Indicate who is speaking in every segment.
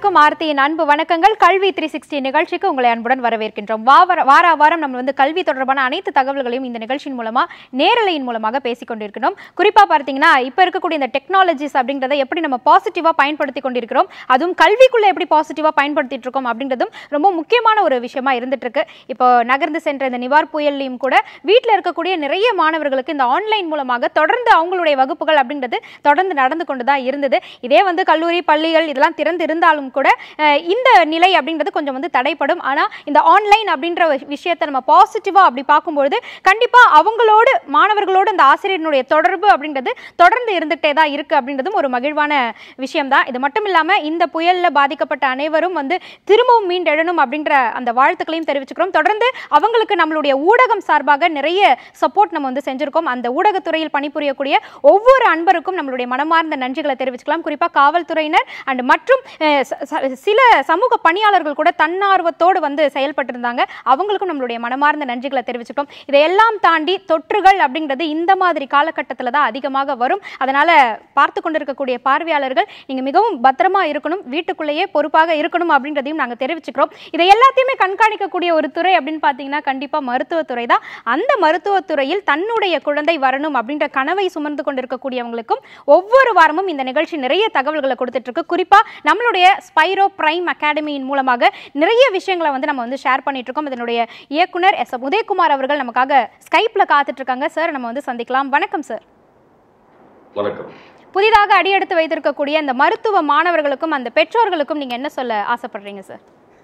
Speaker 1: அனைவருக்கும் ஆர்த்தியின் அன்பு வணக்கங்கள் கல்வி த்ரீ சிக்ஸ்டி நிகழ்ச்சிக்கு உங்களை அன்புடன் வரவேற்கின்றோம் வார வார வாரம் நம்ம வந்து கல்வி தொடர்பான அனைத்து தகவல்களையும் இந்த நிகழ்ச்சியின் மூலமா நேரலையின் மூலமாக பேசிக் கொண்டிருக்கிறோம் குறிப்பா பார்த்தீங்கன்னா இப்ப இருக்கக்கூடிய இந்த டெக்னாலஜிஸ் அப்படின்றத எப்படி நம்ம பாசிட்டிவா பயன்படுத்தி கொண்டிருக்கிறோம் அதுவும் கல்விக்குள்ள எப்படி பாசிட்டிவா பயன்படுத்திட்டு இருக்கோம் அப்படின்றதும் ரொம்ப முக்கியமான ஒரு விஷயமா இருந்துட்டு இருக்கு இப்போ நகர்ந்து சென்ற இந்த நிவார் புயல்லையும் கூட வீட்டில் இருக்கக்கூடிய நிறைய மாணவர்களுக்கு இந்த ஆன்லைன் மூலமாக தொடர்ந்து அவங்களுடைய வகுப்புகள் அப்படின்றது தொடர்ந்து நடந்து கொண்டு தான் இருந்தது இதே வந்து கல்லூரி பள்ளிகள் இதெல்லாம் திறந்து இருந்தாலும் கூட அஹ், இந்த நிலை அப்படின்றது கொஞ்சம் வந்து தடைப்படும் ஆனால் இந்த ஆன்லைன் அப்படின்ற ஒரு விஷயத்தை நம்ம பாசிட்டிவாக அப்படி பார்க்கும்பொழுது கண்டிப்பாக அவங்களோடு மாணவர்களோடு இந்த ஆசிரியரினுடைய தொடர்பு அப்படின்றது தொடர்ந்து இருந்துகிட்டே தான் இருக்குது அப்படின்றதும் ஒரு மகிழ்வான விஷயம்தான் இது மட்டும் இல்லாமல் இந்த புயலில் பாதிக்கப்பட்ட அனைவரும் வந்து திரும்பவும் மீண்டெழணும் அப்படின்ற அந்த வாழ்த்துக்களையும் தெரிவிச்சுக்கிறோம் தொடர்ந்து அவங்களுக்கு நம்மளுடைய ஊடகம் சார்பாக நிறைய சப்போர்ட் நம்ம வந்து செஞ்சிருக்கோம் அந்த ஊடகத்துறையில் பணிபுரியக்கூடிய ஒவ்வொரு அன்பருக்கும் நம்மளுடைய மனமார்ந்த நன்றிகளை தெரிவிச்சுக்கலாம் குறிப்பாக காவல்துறையினர் அண்ட் மற்றும் அஹ், ச- ச- சில சமூக பணியாளர்கள் கூட தன்னார்வத்தோடு வந்து செயல்பட்டிருந்தாங்க அவங்களுக்கும் நம்மளுடைய மனமார்ந்த நன்றிகளை தெரிவிச்சுக்கிறோம் இதையெல்லாம் தாண்டி தொற்றுகள் அப்படின்றது இந்த மாதிரி காலகட்டத்தில் தான் அதிகமாக வரும் அதனால பார்த்து கொண்டிருக்கக்கூடிய பார்வையாளர்கள் நீங்க மிகவும் பத்திரமா இருக்கணும் வீட்டுக்குள்ளேயே பொறுப்பாக இருக்கணும் அப்படின்றதையும் நாங்க தெரிவிச்சுக்கிறோம் இதை எல்லாத்தையுமே கண்காணிக்கக்கூடிய ஒரு துறை அப்படின்னு பார்த்தீங்கன்னா கண்டிப்பா மருத்துவத்துறை தான் அந்த மருத்துவத்துறையில் தன்னுடைய குழந்தை வரணும் அப்படின்ற கனவை சுமந்து கொண்டிருக்கக்கூடியவங்களுக்கும் ஒவ்வொரு வாரமும் இந்த நிகழ்ச்சி நிறைய தகவல்களை கொடுத்துட்டு இருக்கு குறிப்பா நம்மளுடைய ஸ்பைரோ பிரைம் அகாடமியின் மூலமாக நிறைய விஷயங்களை வந்து நம்ம வந்து ஷேர் பண்ணிட்டு இருக்கோம் இதனுடைய இயக்குனர் எஸ் உதயகுமார் அவர்கள் நமக்காக ஸ்கைப்ல காத்துட்டு இருக்காங்க சார் நம்ம வந்து சந்திக்கலாம் வணக்கம் சார்
Speaker 2: வணக்கம்
Speaker 1: புதிதாக அடியெடுத்து வைத்திருக்கக்கூடிய இந்த மருத்துவ மாணவர்களுக்கும் அந்த பெற்றோர்களுக்கும் நீங்க என்ன சொல்ல ஆசைப்படுறீங்க சார்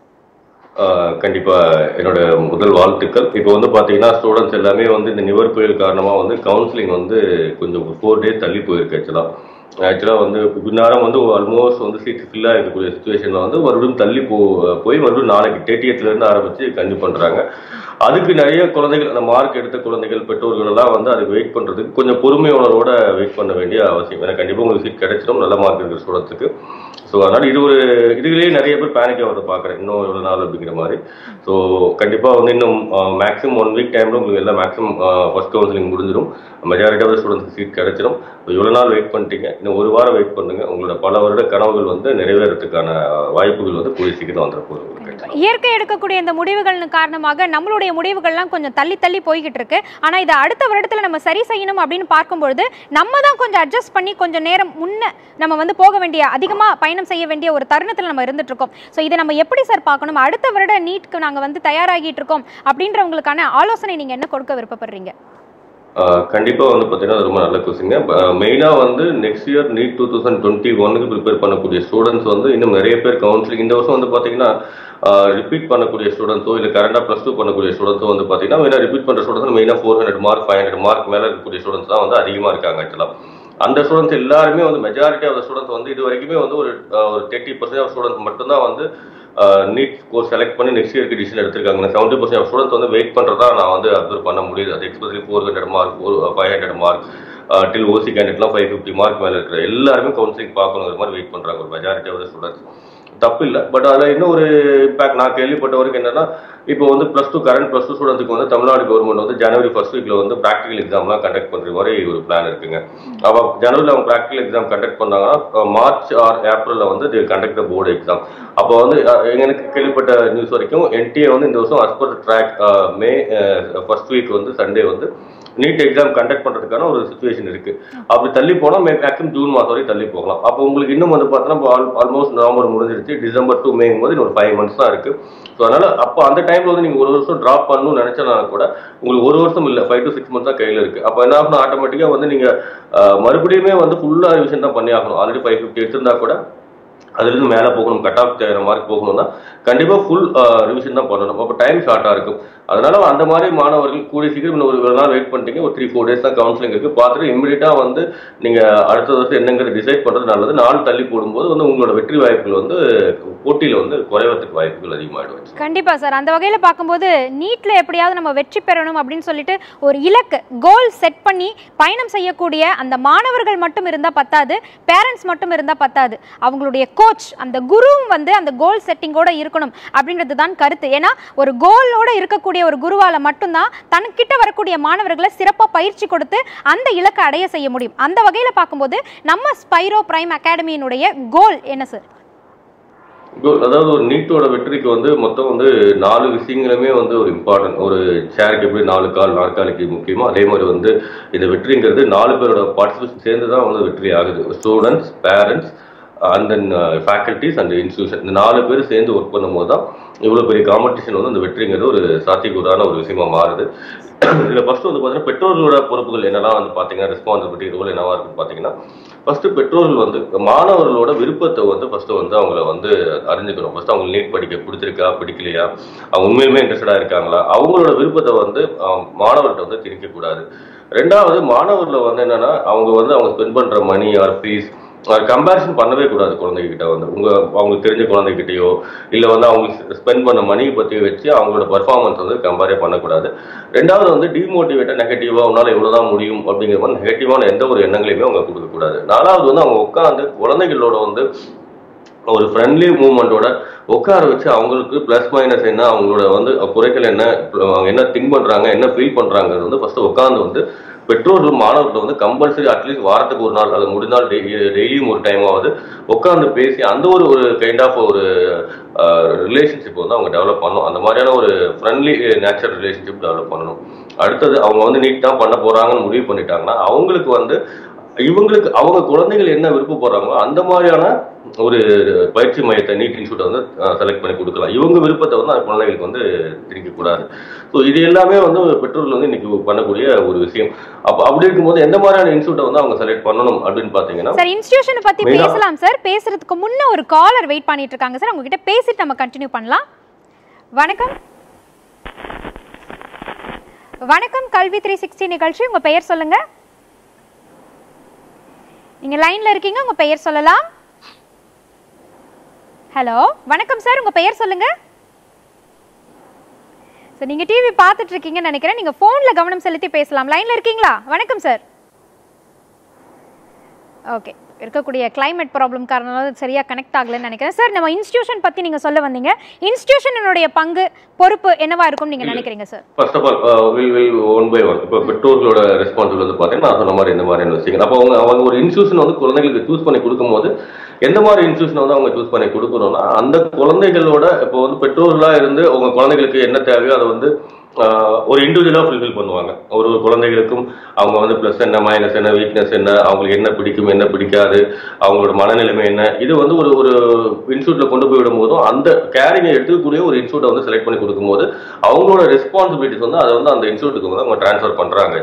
Speaker 2: ஆஹ் கண்டிப்பா என்னோட முதல் வாழ்த்துக்கள் இப்போ வந்து பாத்தீங்கன்னா ஸ்டூடெண்ட்ஸ் எல்லாமே வந்து இந்த நிவர் புயல் காரணமா வந்து கவுன்சிலிங் வந்து கொஞ்சம் ஃபோர் டேஸ் தள்ளி போயிருக்கு ஆக்சுவலா ஆக்சுவலா வந்து இந்நேரம் வந்து ஆல்மோஸ்ட் வந்து சீட் ஃபில்லாக இருக்கக்கூடிய சுச்சுவேஷன்ல வந்து மறுபடியும் தள்ளி போ போய் மறுபடியும் நாளைக்கு தேட்டியத்துல இருந்து ஆரம்பிச்சு கன்டினியூ பண்றாங்க அதுக்கு நிறைய குழந்தைகள் அந்த மார்க் எடுத்த குழந்தைகள் பெற்றோர்கள் எல்லாம் வந்து அதுக்கு வெயிட் பண்றதுக்கு கொஞ்சம் பொறுமை உணர்வோட வெயிட் பண்ண வேண்டிய அவசியம் ஏன்னா கண்டிப்பா உங்களுக்கு சீட் கிடைச்சிடும் நல்ல மார்க் இருக்கிற ஸ்டூடெண்ட்ஸுக்கு ஸோ அதனால இது ஒரு இதுலேயே நிறைய பேர் பேனிக் ஆகிறத பார்க்குறேன் இன்னும் எவ்வளோ நாள் அப்படிங்கிற மாதிரி ஸோ கண்டிப்பாக வந்து இன்னும் மேக்ஸிமம் ஒன் வீக் டைமில் உங்களுக்கு எல்லாம் மேக்ஸிமம் ஃபர்ஸ்ட் கவுன்சிலிங் முடிஞ்சிடும் மெஜாரிட்டி ஆஃப் ஸ்டூடெண்ட்ஸ்க்கு சீட் கிடைச்சிடும் இவ்வளோ நாள் வெயிட் பண்ணிட்டீங்க இன்னும் ஒரு வாரம் வெயிட் பண்ணுங்க உங்களோட பல வருட கனவுகள் வந்து நிறைவேறதுக்கான வாய்ப்புகள் வந்து கூடிய சீக்கிரம் வந்துட போகுது உங்களுக்கு
Speaker 1: இயற்கை எடுக்கக்கூடிய இந்த முடிவுகளின் காரணமாக நம்மளுடைய முடிவுகள்லாம் கொஞ்சம் தள்ளி தள்ளி போய்கிட்டு இருக்கு ஆனா இதை அடுத்த வருடத்துல நம்ம சரி செய்யணும் அப்படின்னு பார்க்கும்பொழுது நம்ம தான் கொஞ்சம் அட்ஜஸ்ட் பண்ணி கொஞ்சம் நேரம் முன்ன நம்ம வந்து போக வேண்டிய அதிகமா பயணம் செய்ய வேண்டிய ஒரு தருணத்துல நம்ம இருந்துட்டு இருக்கோம் ஸோ இதை நம்ம எப்படி சார் பார்க்கணும் அடுத்த வருட நீட்க்கு நாங்க வந்து தயாராகிட்டு இருக்கோம் அப்படின்றவங்களுக்கான ஆலோசனை நீங்க என்ன கொடுக்க விருப்பப்படுறீங்க
Speaker 2: ஆஹ் கண்டிப்பா வந்து பாத்தீங்கன்னா அது ரொம்ப நல்ல கொஸ்டிங்க மெயினா வந்து next year NEET two thousand twenty ஒன்னுக்கு ப்ரிப்பேர் பண்ணக்கூடிய ஸ்டூடெண்ட்ஸ் வந்து இன்னும் நிறைய பேர் கவுன்சிலிங் இந்த வருஷம் வந்து பாத்தீங்கன்னா ரிப்பீட் பண்ணக்கூடிய ஸ்டூடெண்ட்ஸோ இல்லை கரண்டா ப்ளஸ் டூ பண்ணக்கூடிய ஸ்டூடெண்ட்ஸோ வந்து பாத்தீங்கன்னா மெயினாக ரிப்பீட் பண்ற ஸ்டூடெண்ட்ஸ் மெயினாக four hundred mark five hundred mark மேல இருக்கக்கூடிய ஸ்டூடெண்ட்ஸ் தான் வந்து அதிகமா இருக்காங்க ஆக்சுவலாக அந்த ஸ்டூடெண்ட்ஸ் எல்லாருமே வந்து மெஜாரிட்டி ஆஃப் ஸ்டூடெண்ட்ஸ் வந்து இது வரைக்குமே வந்து ஒரு ஆஹ் ஒரு தேர்ட்டி பர்சன்ட் ஆஃப் ஸ்டூடெண்ட்ஸ் மட்டும்தான் வந்து நீட் கோர்ஸ் செலக்ட் பண்ணி நெக்ஸ்ட் இயர்க்கு டிசிஷன் எடுத்திருக்காங்க செவன்டி பர்சன்ட் ஸ்டூடெண்ட்ஸ் வந்து வெயிட் பண்றதா நான் வந்து அப்சர்வ் பண்ண முடியுது அது especially four hundred mark five hundred mark till O C கேண்டிடேட்லாம் ஃபைவ் ஃபிஃப்டி மார்க் மேலே இருக்கிற எல்லாருமே கவுன்சிலிங் பார்க்கணுங்கிற மாதிரி வெயிட் பண்றாங்க ஒரு மெஜாரிட்டி ஆஃப் ஸ்டூடெண்ட்ஸ் தப்பு இல்லை பட் அதில் இன்னும் ஒரு இம்பாக்ட் நான் கேள்விப்பட்ட வரைக்கும் என்னன்னா இப்போ வந்து plus two current plus two ஸ்டூடெண்ட்ஸ்க்கு வந்து தமிழ்நாடு கவர்மெண்ட் வந்து ஜனவரி ஃபர்ஸ்ட் வீக்ல வந்து ப்ராக்டிகல் எக்ஸாம்லாம் கண்டக்ட் பண்ற மாதிரி ஒரு பிளான் இருக்குங்க அப்போ ஜனவரியில் அவங்க ப்ராக்டிகல் எக்ஸாம் கண்டக்ட் பண்ணாங்கன்னா மார்ச் ஆர் ஏப்ரல்ல வந்து கண்டக்ட் போர்டு எக்ஸாம் அப்போ வந்து அஹ், எனக்கு கேள்விப்பட்ட நியூஸ் வரைக்கும் என்டிஏ வந்து இந்த வருஷம் as per track May first week வந்து சண்டே வந்து நீட் எக்ஸாம் கண்டக்ட் பண்றதுக்கான ஒரு சுச்சுவேஷன் இருக்கு அப்படி தள்ளி போனா மேக்ஸிமம் ஜூன் மாதம் வரைக்கும் தள்ளி போகலாம் அப்போ உங்களுக்கு இன்னும் வந்து பார்த்தோன்னா ஆல்மோஸ்ட் நவம்பர் முடிஞ்சிருச்சு டிசம்பர் டு மேங்கும் போது இன்னும் ஒரு ஃபைவ் மந்த்ஸ் தான் இருக்கு ஸோ அதனால அப்போ அந்த டைம்ல வந்து நீங்க ஒரு வருஷம் டிராப் பண்ணணும்னு நினைச்சனா கூட உங்களுக்கு ஒரு வருஷம் இல்லை ஃபைவ் டு சிக்ஸ் மந்த்ஸ் தான் கையில இருக்கு அப்போ என்ன ஆகணும் ஆட்டோமேட்டிக்கா வந்து நீங்க அஹ், மறுபடியுமே வந்து ஃபுல்லா ரிவிஷன் தான் பண்ணி ஆகணும் ஆல்ரெடி ஃபைவ் ஃபிஃப்டி எடுத்திருந்தா கூட அதுல இருந்து மேல போகணும் கட் ஆஃப் தேவையான மார்க் போகணும்னா கண்டிப்பா ஃபுல் ரிவிஷன் தான் பண்ணணும் அப்போ டைம் ஷார்ட்டா இருக்கும் அதனால அந்த மாதிரி மாணவர்கள் கூடிய சீக்கிரம் இன்னும் ஒரு ஒரு நாள் வெயிட் பண்ணிட்டீங்க ஒரு த்ரீ ஃபோர் டேஸ் தான் கவுன்சிலிங் இருக்கு பார்த்துட்டு இமீடியட்டா வந்து நீங்க அடுத்த வருஷம் என்னங்கிறது டிசைட் பண்றது நல்லது நாள் தள்ளி போடும்போது வந்து உங்களோட வெற்றி வாய்ப்புகள் வந்து போட்டியில வந்து குறைவதற்கு வாய்ப்புகள் அதிகமாயிடும்
Speaker 1: கண்டிப்பா சார் அந்த வகையில பார்க்கும்போது நீட்ல எப்படியாவது நம்ம வெற்றி பெறணும் அப்படின்னு சொல்லிட்டு ஒரு இலக்கு கோல் செட் பண்ணி பயணம் செய்யக்கூடிய அந்த மாணவர்கள் மட்டும் இருந்தா பத்தாது பேரண்ட்ஸ் மட்டும் இருந்தா பத்தாது அவங்களுடைய கோச் அந்த குருவும் வந்து அந்த கோல் செட்டிங்கோட இருக்கணும் அப்படின்றது தான் கருத்து ஏன்னா ஒரு கோலோட இருக்கக்கூடிய ஒரு குருவால மட்டும்தான் தனக்கிட்ட வரக்கூடிய மாணவர்களை சிறப்பா பயிற்சி கொடுத்து அந்த இலக்கை அடைய செய்ய முடியும் அந்த வகையில பார்க்கும்போது நம்ம ஸ்பைரோ பிரைம் அகாடமியினுடைய கோல் என்ன சார்
Speaker 2: இப்போ அதாவது ஒரு நீட்டோட வெற்றிக்கு வந்து மொத்தம் வந்து நாலு விஷயங்களுமே வந்து ஒரு இம்பார்ட்டன்ட் ஒரு சேருக்கு எப்படி நாலு கால் நாற்காலிக்கு முக்கியமோ அதே மாதிரி வந்து இந்த வெற்றிங்கிறது நாலு பேரோட பார்ட்டிசிபேஷன் சேர்ந்து தான் வந்து வெற்றி ஆகுது students parents and then faculties and institution இந்த நாலு பேர் சேர்ந்து ஒர்க் பண்ணும்போது தான் இவ்வளோ பெரிய காம்படிஷன் வந்து அந்த வெற்றிங்கிறது ஒரு சாத்தியக்கூறான ஒரு விஷயமா மாறுது இதில் ஃபர்ஸ்ட் வந்து பார்த்தீங்கன்னா பெற்றோர்களோட பொறுப்புகள் என்னெல்லாம் வந்து பார்த்தீங்கன்னா ரெஸ்பான்சிபிலிட்டி ரோல் என்னவா இருக்குன்னு பார்த்தீங்கன்னா ஃபர்ஸ்ட் பெற்றோர்கள் வந்து மாணவர்களோட விருப்பத்தை வந்து ஃபர்ஸ்ட் வந்து அவங்கள வந்து அறிஞ்சுக்கணும் ஃபர்ஸ்ட் அவங்க நீட் படிக்க பிடிச்சிருக்கா பிடிக்கலையா அவங்க உண்மையுமே இன்ட்ரெஸ்டடா இருக்காங்களா அவங்களோட விருப்பத்தை வந்து அஹ், மாணவர்கிட்ட வந்து திணிக்க கூடாது ரெண்டாவது மாணவர்ல வந்து என்னன்னா அவங்க வந்து அவங்க ஸ்பெண்ட் பண்ற மணி ஆர் ஃபீஸ் கம்பேரிசன் பண்ணவே கூடாது குழந்தைகிட்ட வந்து உங்க அவங்களுக்கு தெரிஞ்ச குழந்தைகிட்டயோ இல்ல வந்து அவங்க ஸ்பெண்ட் பண்ண மணியை பத்தி வச்சு அவங்களோட பர்ஃபார்மன்ஸ் வந்து கம்பேரே பண்ணக்கூடாது ரெண்டாவது வந்து டிமோட்டிவேட்டா நெகட்டிவா உன்னால இவ்வளவுதான் முடியும் அப்படிங்கிற மாதிரி நெகட்டிவான எந்த ஒரு எண்ணங்களையுமே அவங்க கொடுக்க கூடாது நாலாவது வந்து அவங்க உட்காந்து குழந்தைகளோட வந்து ஒரு ஃப்ரெண்ட்லி மூவ்மெண்ட்டோட உட்கார வச்சு அவங்களுக்கு ப்ளஸ் மைனஸ் என்ன அவங்களோட வந்து குறைகள் என்ன அவங்க என்ன திங்க் பண்றாங்க என்ன ஃபீல் பண்றாங்கிறது வந்து ஃபர்ஸ்ட் உட்காந்து வந்து பெற்றோர்கள் மாணவர்கள் வந்து கம்பல்சரி அட்லீஸ்ட் வாரத்துக்கு ஒரு நாள் அது முடிந்தால் டெய்லியும் ஒரு டைம் ஆகுது உட்காந்து பேசி அந்த ஒரு ஒரு கைண்ட் ஆஃப் ஒரு ரிலேஷன்ஷிப் வந்து அவங்க டெவலப் பண்ணணும் அந்த மாதிரியான ஒரு ஃப்ரெண்ட்லி நேச்சர் ரிலேஷன்ஷிப் டெவலப் பண்ணணும் அடுத்தது அவங்க வந்து நீட் தான் பண்ண போறாங்கன்னு முடிவு பண்ணிட்டாங்கன்னா அவங்களுக்கு வந்து இவங்களுக்கு அவங்க குழந்தைகள் என்ன விருப்பப்படுறாங்களோ அந்த மாதிரியான ஒரு பயிற்சி மையத்தை நீட் இன்ஸ்டியூட்டை வந்து செலக்ட் பண்ணி கொடுக்கலாம் இவங்க விருப்பத்தை வந்து அந்த குழந்தைகளுக்கு வந்து திணிக்க கூடாது ஸோ இது எல்லாமே வந்து பெற்றோர்கள் வந்து இன்னைக்கு பண்ணக்கூடிய ஒரு விஷயம் அப்போ அப்படி இருக்கும்போது எந்த மாதிரியான இன்ஸ்டியூட்டை வந்து அவங்க செலக்ட் பண்ணணும் அப்படின்னு பார்த்தீங்கன்னா
Speaker 1: சார் இன்ஸ்டிடியூஷனை பத்தி
Speaker 2: Main ஆ-
Speaker 1: பேசலாம் சார் பேசுறதுக்கு முன்ன ஒரு காலர் வெயிட் பண்ணிட்டு இருக்காங்க சார் உங்ககிட்ட பேசிட்டு நம்ம கண்டினியூ பண்ணலாம் வணக்கம் வணக்கம் கல்வி த்ரீ சிக்ஸ்டி நிகழ்ச்சி உங்க பெயர் சொல்லுங்க நீங்க லைன்ல இருக்கீங்க உங்க பெயர் சொல்லலாம் ஹலோ வணக்கம் சார் உங்க பெயர் சொல்லுங்க சார் நீங்க டிவி பார்த்துட்டு இருக்கீங்கன்னு நினைக்கிறேன் நீங்க போன்ல கவனம் செலுத்தி பேசலாம் லைன்ல இருக்கீங்களா வணக்கம் சார் ஓகே இருக்கக்கூடிய climate ப்ராப்ளம் காரணமாக சரியா கனெக்ட் ஆகலைன்னு நினைக்கிறேன் சார் நம்ம இன்ஸ்டிடியூஷன் பத்தி நீங்க சொல்ல வந்தீங்க இன்ஸ்டிடியூஷனுடைய பங்கு பொறுப்பு என்னவா இருக்கும்னு நீங்க நினைக்கிறீங்க sir
Speaker 2: first of all will will one by one இப்போ பெற்றோர்களோட ரெஸ்பான்சிபிள் வந்து பார்த்தீங்கன்னா நான் சொன்ன மாதிரி இந்த மாதிரியான விஷயங்கள் அப்போ அவங்க அவங்க ஒரு இன்ஸ்டியூஷன் வந்து குழந்தைகளுக்கு சூஸ் பண்ணி கொடுக்கும்போது எந்த மாதிரி இன்ஸ்டியூஷன் வந்து அவங்க சூஸ் பண்ணி கொடுக்கணும்னா அந்த குழந்தைகளோட இப்போ வந்து பெற்றோர்களா இருந்து உங்க குழந்தைகளுக்கு என்ன தேவையோ அதை வந்து ஆஹ், ஒரு இண்டிவிஜுவலாக ஃபுல்ஃபில் பண்ணுவாங்க ஒரு ஒரு குழந்தைகளுக்கும் அவங்க வந்து ப்ளஸ் என்ன மைனஸ் என்ன வீக்னஸ் என்ன அவங்களுக்கு என்ன பிடிக்கும் என்ன பிடிக்காது அவங்களோட மனநிலைமை என்ன இது வந்து ஒரு ஒரு இன்ஸ்டியூட்ல கொண்டு போய் விடும்போதும் அந்த கேரிங்கை எடுத்துக்கக்கூடிய ஒரு இன்ஸ்டியூட்டை வந்து செலக்ட் பண்ணி கொடுக்கும்போது அவங்களோட ரெஸ்பான்சிபிலிட்டிஸ் வந்து அதை வந்து அந்த இன்ஸ்டியூட்டுக்கு வந்து அவங்க ட்ரான்ஸ்ஃபர் பண்றாங்க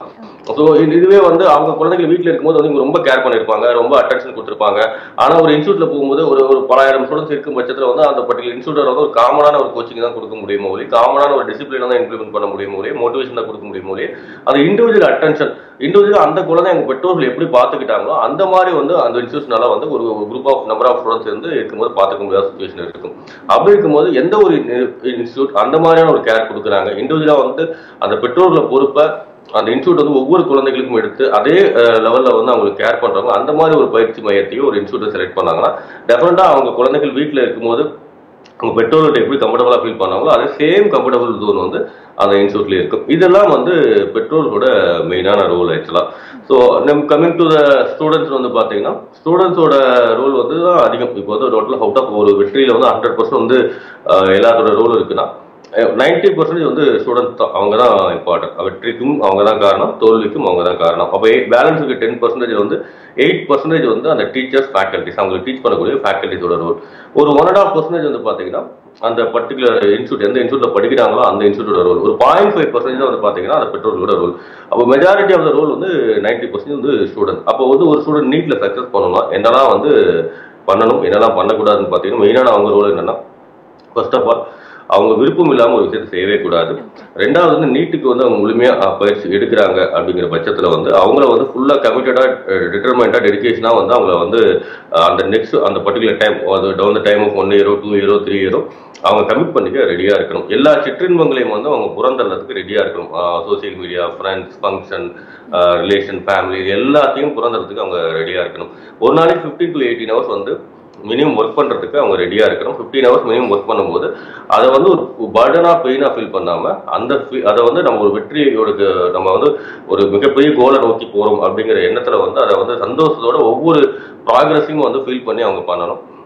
Speaker 2: ஸோ இதுவே வந்து அவங்க குழந்தைகள் வீட்டில் இருக்கும்போது வந்து இவங்க ரொம்ப கேர் பண்ணியிருப்பாங்க ரொம்ப அட்டென்ஷன் கொடுத்துருப்பாங்க ஆனா ஒரு இன்ஸ்டியூட்ல போகும்போது ஒரு ஒரு பலாயிரம் ஸ்டூடெண்ட்ஸ் இருக்கும் பட்சத்தில் வந்து அந்த பர்டிகுலர் இன்ஸ்டியூட்ல வந்து ஒரு காமனான ஒரு கோச்சிங் தான் கொடுக்க முடியும் ஒளி காமனான ஒரு டிசிப்ளின் தான் இம்ப்ளிமெண்ட் பண்ண முடியும் ஒளி மோட்டிவேஷன் தான் கொடுக்க முடியும் ஒளி அந்த இண்டிவிஜுவல் அட்டென்ஷன் இண்டிவிஜுவல் அந்த குழந்தை அவங்க பெற்றோர்கள் எப்படி பார்த்துக்கிட்டாங்களோ அந்த மாதிரி வந்து அந்த இன்ஸ்டியூஷனால வந்து ஒரு group of number of students வந்து இருக்கும்போது பார்த்துக்க முடியாத சுச்சுவேஷன் இருக்கும் அப்படி இருக்கும்போது எந்த ஒரு இன்ஸ்டியூட் அந்த மாதிரியான ஒரு கேர் கொடுக்குறாங்க இண்டிவிஜுவலா வந்து அந்த பெற்றோர்களை பொறுப்பை அந்த இன்ஸ்டியூட் வந்து ஒவ்வொரு குழந்தைகளுக்கும் எடுத்து அதே லெவல்ல வந்து அவங்களுக்கு கேர் பண்றவங்க அந்த மாதிரி ஒரு பயிற்சி மையத்தையும் ஒரு இன்ஸ்டியூட்டை செலக்ட் பண்ணாங்கன்னா டெஃபினட்டா அவங்க குழந்தைகள் வீட்டில் இருக்கும்போது அவங்க பெற்றோர்கள்ட்ட எப்படி கம்ஃபர்டபுளா ஃபீல் பண்ணாங்களோ அதே சேம் கம்ஃபர்டபுள் ஜோன் வந்து அந்த இன்ஸ்டியூட்ல இருக்கும் இதெல்லாம் வந்து பெற்றோர்களோட மெயினான ரோல் ஆக்சுவலா ஸோ நம்ம கமிங் டு த ஸ்டூடெண்ட்ஸ் வந்து பார்த்தீங்கன்னா ஸ்டூடெண்ட்ஸோட ரோல் வந்து தான் அதிகம் இப்போ வந்து டோட்டல் அவுட் ஆஃப் ஒரு வெற்றியில வந்து ஹண்ட்ரட் பர்சன்ட் வந்து அஹ், எல்லாத்தோட ரோல் இருக்குன்னா நைன்டி பர்சன்டேஜ் வந்து ஸ்டூடெண்ட்ஸ் தான் அவங்க தான் இம்பார்ட்டன்ட் வெற்றிக்கும் அவங்க தான் காரணம் தோல்விக்கும் அவங்க தான் காரணம் அப்போ பேலன்ஸ் இருக்க டென் பர்சன்டேஜ் வந்து எயிட் பர்சன்டேஜ் வந்து அந்த டீச்சர்ஸ் ஃபேக்கல்டிஸ் அவங்களுக்கு டீச் பண்ணக்கூடிய ஃபேக்கல்டிஸோட ரோல் ஒரு ஒன் அண்ட் ஆஃப் பர்சன்டேஜ் வந்து பார்த்தீங்கன்னா அந்த பர்டிகுலர் இன்ஸ்டியூட் எந்த இன்ஸ்டியூட்ல படிக்கிறாங்களோ அந்த இன்ஸ்டியூட்டோட ரோல் ஒரு பாயிண்ட் ஃபைவ் பர்சன்டேஜ் வந்து பார்த்தீங்கன்னா அந்த பெற்றோர்களோட ரோல் அப்போ மெஜாரிட்டி ஆஃப் த ரோல் வந்து நைன்டி பர்சன்டேஜ் வந்து ஸ்டூடெண்ட் அப்போ வந்து ஒரு ஸ்டூடெண்ட் நீட்ல சக்ஸஸ் பண்ணணும்னா என்னெல்லாம் வந்து பண்ணணும் என்னெல்லாம் பண்ணக்கூடாதுன்னு பார்த்தீங்கன்னா மெயினான அவங்க ரோல் என்னன்னா ஃபர்ஸ்ட் ஆஃப் ஆல் அவங்க விருப்பம் இல்லாம ஒரு விஷயத்தை செய்யவே கூடாது ரெண்டாவது வந்து நீட்டுக்கு வந்து அவங்க முழுமையா அஹ், பயிற்சி எடுக்கிறாங்க அப்படிங்கிற பட்சத்துல வந்து அவங்கள வந்து ஃபுல்லா கமிட்டடா டிட்டர்மெண்டா டெடிகேஷனா வந்து அவங்கள வந்து அஹ், அந்த நெக்ஸ்ட் அந்த பர்டிகுலர் டைம் அது down the time of one இயரோ டூ இயரோ த்ரீ இயரோ அவங்க கமிட் பண்ணிக்க ரெடியா இருக்கணும் எல்லா சிற்றின்பங்களையும் வந்து அவங்க புறந்தள்ளதுக்கு ரெடியா இருக்கணும் social media friends function relation family எல்லாத்தையும் புறந்தள்ளதுக்கு அவங்க ரெடியா இருக்கணும் ஒரு நாளைக்கு ஃபிஃப்டீன் டு எயிட்டீன் ஹவர்ஸ் வந்து மினிமம் ஒர்க் பண்றதுக்கு அவங்க ரெடியா இருக்கணும் ஃபிஃப்டீன் ஹவர்ஸ் மினிமம் ஒர்க் பண்ணும்போது அதை வந்து ஒரு பர்டனா பெயினா ஃபீல் பண்ணாம அந்த fe- அதை வந்து நம்ம ஒரு வெற்றியோட நம்ம வந்து ஒரு மிகப்பெரிய கோலை நோக்கி போறோம் அப்படிங்கிற எண்ணத்துல வந்து அதை வந்து சந்தோஷத்தோட ஒவ்வொரு ப்ராக்ரஸையும் வந்து ஃபீல் பண்ணி அவங்க பண்ணணும்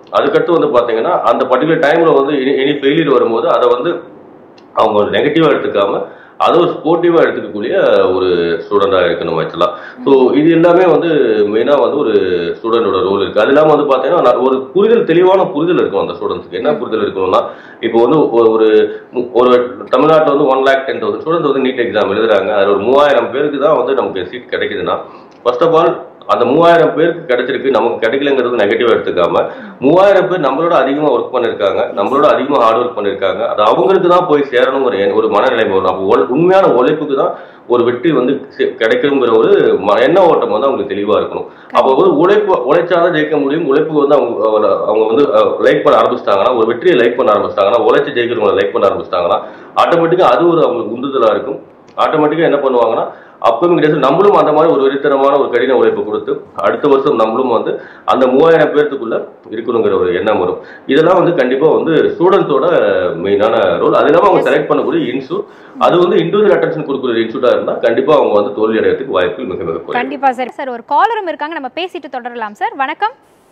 Speaker 2: அதுக்கடுத்து வந்து பாத்தீங்கன்னா அந்த பர்டிகுலர் டைம்ல வந்து எனி ஃபெயிலியர் வரும்போது அதை வந்து அவங்க நெகட்டிவா எடுத்துக்காம அதை ஒரு ஸ்போர்ட்டிவா எடுத்துக்கக்கூடிய ஒரு ஸ்டூடெண்டா இருக்கணும் ஆக்சுவலா ஸோ இது எல்லாமே வந்து மெயினா வந்து ஒரு ஸ்டூடெண்டோட ரோல் இருக்கு அது இல்லாம வந்து பாத்தீங்கன்னா நான் ஒரு புரிதல் தெளிவான புரிதல் இருக்கும் அந்த ஸ்டூடெண்ட்ஸ்க்கு என்ன புரிதல் இருக்கணும்னா இப்போ வந்து ஒரு- ஒரு மு- ஒரு தமிழ்நாட்டில் வந்து one lakh ten thousand students வந்து நீட் எக்ஸாம் எழுதுறாங்க அது ஒரு மூவாயிரம் பேருக்கு தான் வந்து நமக்கு சீட் கிடைக்குதுன்னா ஃபர்ஸ்ட் ஆஃப் ஆல் அந்த மூவாயிரம் பேருக்கு கிடைச்சிருக்கு நமக்கு கிடைக்கலங்கிறது நெகட்டிவா எடுத்துக்காம மூவாயிரம் பேர் நம்மளோட அதிகமா ஒர்க் பண்ணிருக்காங்க நம்மளோட அதிகமா ஹார்ட் ஒர்க் பண்ணிருக்காங்க அது அவங்களுக்கு தான் போய் சேரணும் ஒரு ஒரு மனநிலைமை வரும் அப்போ உழ- உண்மையான உழைப்புக்கு தான் ஒரு வெற்றி வந்து செ- கிடைக்குங்கிற ஒரு ம- எண்ண ஓட்டம் வந்து அவங்களுக்கு தெளிவா இருக்கணும் அப்போ வந்து உழைப்பு உழைச்சாதான் ஜெயிக்க முடியும் உழைப்பு வந்து அவங்க அவங்க- அவங்க வந்து லைக் பண்ண ஆரம்பிச்சிட்டாங்கன்னா ஒரு வெற்றியை லைக் பண்ண ஆரம்பிச்சிட்டாங்கன்னா உழைச்சி ஜெயிக்கிறவங்களை லைக் பண்ண ஆரம்பிச்சிட்டாங்கன்னா ஆட்டோமேட்டிக்கா அது ஒரு அவங்களுக்கு உந்துதலா இருக்கும் ஆட்டோமேட்டிக்கா என்ன பண்ணுவாங்கன்னா அப்கமிங் டேஸ் நம்மளும் அந்த மாதிரி ஒரு வெறித்தனமான ஒரு கடின உழைப்பு கொடுத்து அடுத்த வருஷம் நம்மளும் வந்து அந்த மூவாயிரம் பேர்த்துக்குள்ள இருக்கணுங்கிற ஒரு எண்ணம் வரும் இதெல்லாம் வந்து கண்டிப்பா வந்து ஸ்டூடெண்ட்ஸோட மெயினான ரோல் அது இல்லாம அவங்க செலக்ட் பண்ணக்கூடிய இன்ஸ்டியூட் அது வந்து இண்டிவிஜுவல் அட்டென்ஷன் கொடுக்குற இன்ஸ்டியூட்டா இருந்தா கண்டிப்பா அவங்க வந்து தோல்வி அடையறதுக்கு வாய்ப்புகள் மிக மிக குறைவு
Speaker 1: கண்டிப்பா சார் சார் ஒரு காலரும் இருக்காங்க நம்ம பேசிட்டு தொடரலாம் சார் வணக்கம்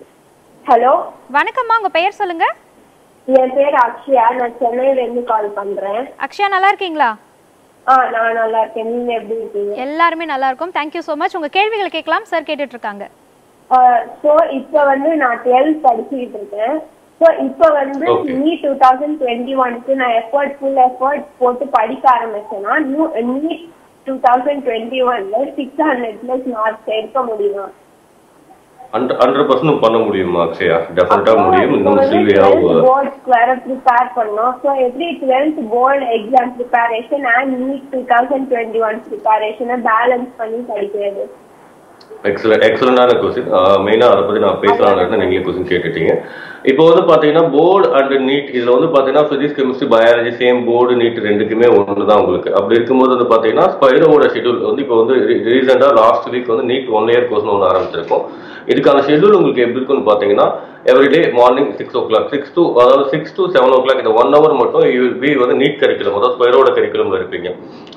Speaker 3: ஹலோ
Speaker 1: வணக்கம்மா உங்க பெயர் சொல்லுங்க
Speaker 3: என் பேர் அக்ஷயா நான் சென்னையில இருந்து கால் பண்றேன்
Speaker 1: அக்ஷயா நல்லா இருக்கீங்களா
Speaker 3: ஆ நான் நல்லா இருக்கேன் நீங்க எப்படி இருக்கீங்க
Speaker 1: எல்லாருமே நல்லா இருக்கும் தேங்க்யூ ஸோ மச் உங்க கேள்விகளை கேட்கலாம் சார் கேட்டுட்டு இருக்காங்க
Speaker 3: ஸோ இப்போ வந்து நான் டுவெல்த் படிச்சுக்கிட்டு இருக்கேன் ஸோ இப்போ வந்து
Speaker 2: Okay.
Speaker 3: நீ டூ தௌசண்ட் டுவெண்ட்டி ஒனுக்கு நான் எஃபர்ட் ஃபுல் எஃபர்ட் போட்டு படிக்க ஆரம்பிச்சேன்னா நீட் டூ தௌசண்ட் டுவெண்ட்டி ஒன்ல சிக்ஸ் ஹண்ட்ரட் பிளஸ் மார்க்ஸ் எடுக்க முடியுமா
Speaker 2: ஹண்ட்ரட் பர்சன்ட் பண்ண முடியுமா அக்ஷயா டெஃபினட்டா முடியும் இன்னும் சில்வியா
Speaker 3: போர்ட்ஸ்க்கு வேற ப்ரிப்பேர் பண்ணோம் ஸோ எப்படி twelfth board exam preparation and NEET two thousand twenty one ப்ரிப்பரேஷனை பேலன்ஸ் பண்ணி படிக்கிறது
Speaker 2: எக்ஸலண்ட் எக்ஸலண்டான கொஸ்டின் மெயினாக அதை பற்றி நான் பேசலாம்னு நீங்களே கொஸ்டின் கேட்டுட்டீங்க இப்போ வந்து பார்த்தீங்கன்னா போர்டு அண்ட் நீட் இதில் வந்து பார்த்தீங்கன்னா physics chemistry biology same board NEET ரெண்டுக்குமே ஒன்று தான் உங்களுக்கு அப்படி இருக்கும்போது வந்து பார்த்தீங்கன்னா ஸ்பைரோவோட ஷெட்யூல் வந்து இப்போ வந்து ரீசெண்டாக லாஸ்ட் வீக் வந்து நீட் ஒன் இயர் கோர்ஸ்னு ஒன்று ஆரம்பிச்சிருக்கோம் இதுக்கான ஷெட்யூல் உங்களுக்கு எப்படி இருக்குன்னு பார்த்தீங்கன்னா everyday morning six o'clock six to அதாவது six to seven o'clock இந்த ஒன் ஹவர் மட்டும் யூ பி வந்து நீட் கரிக்குலம் அதாவது ஸ்பைரோட கரிக்குலம்ல இருப்பீங்க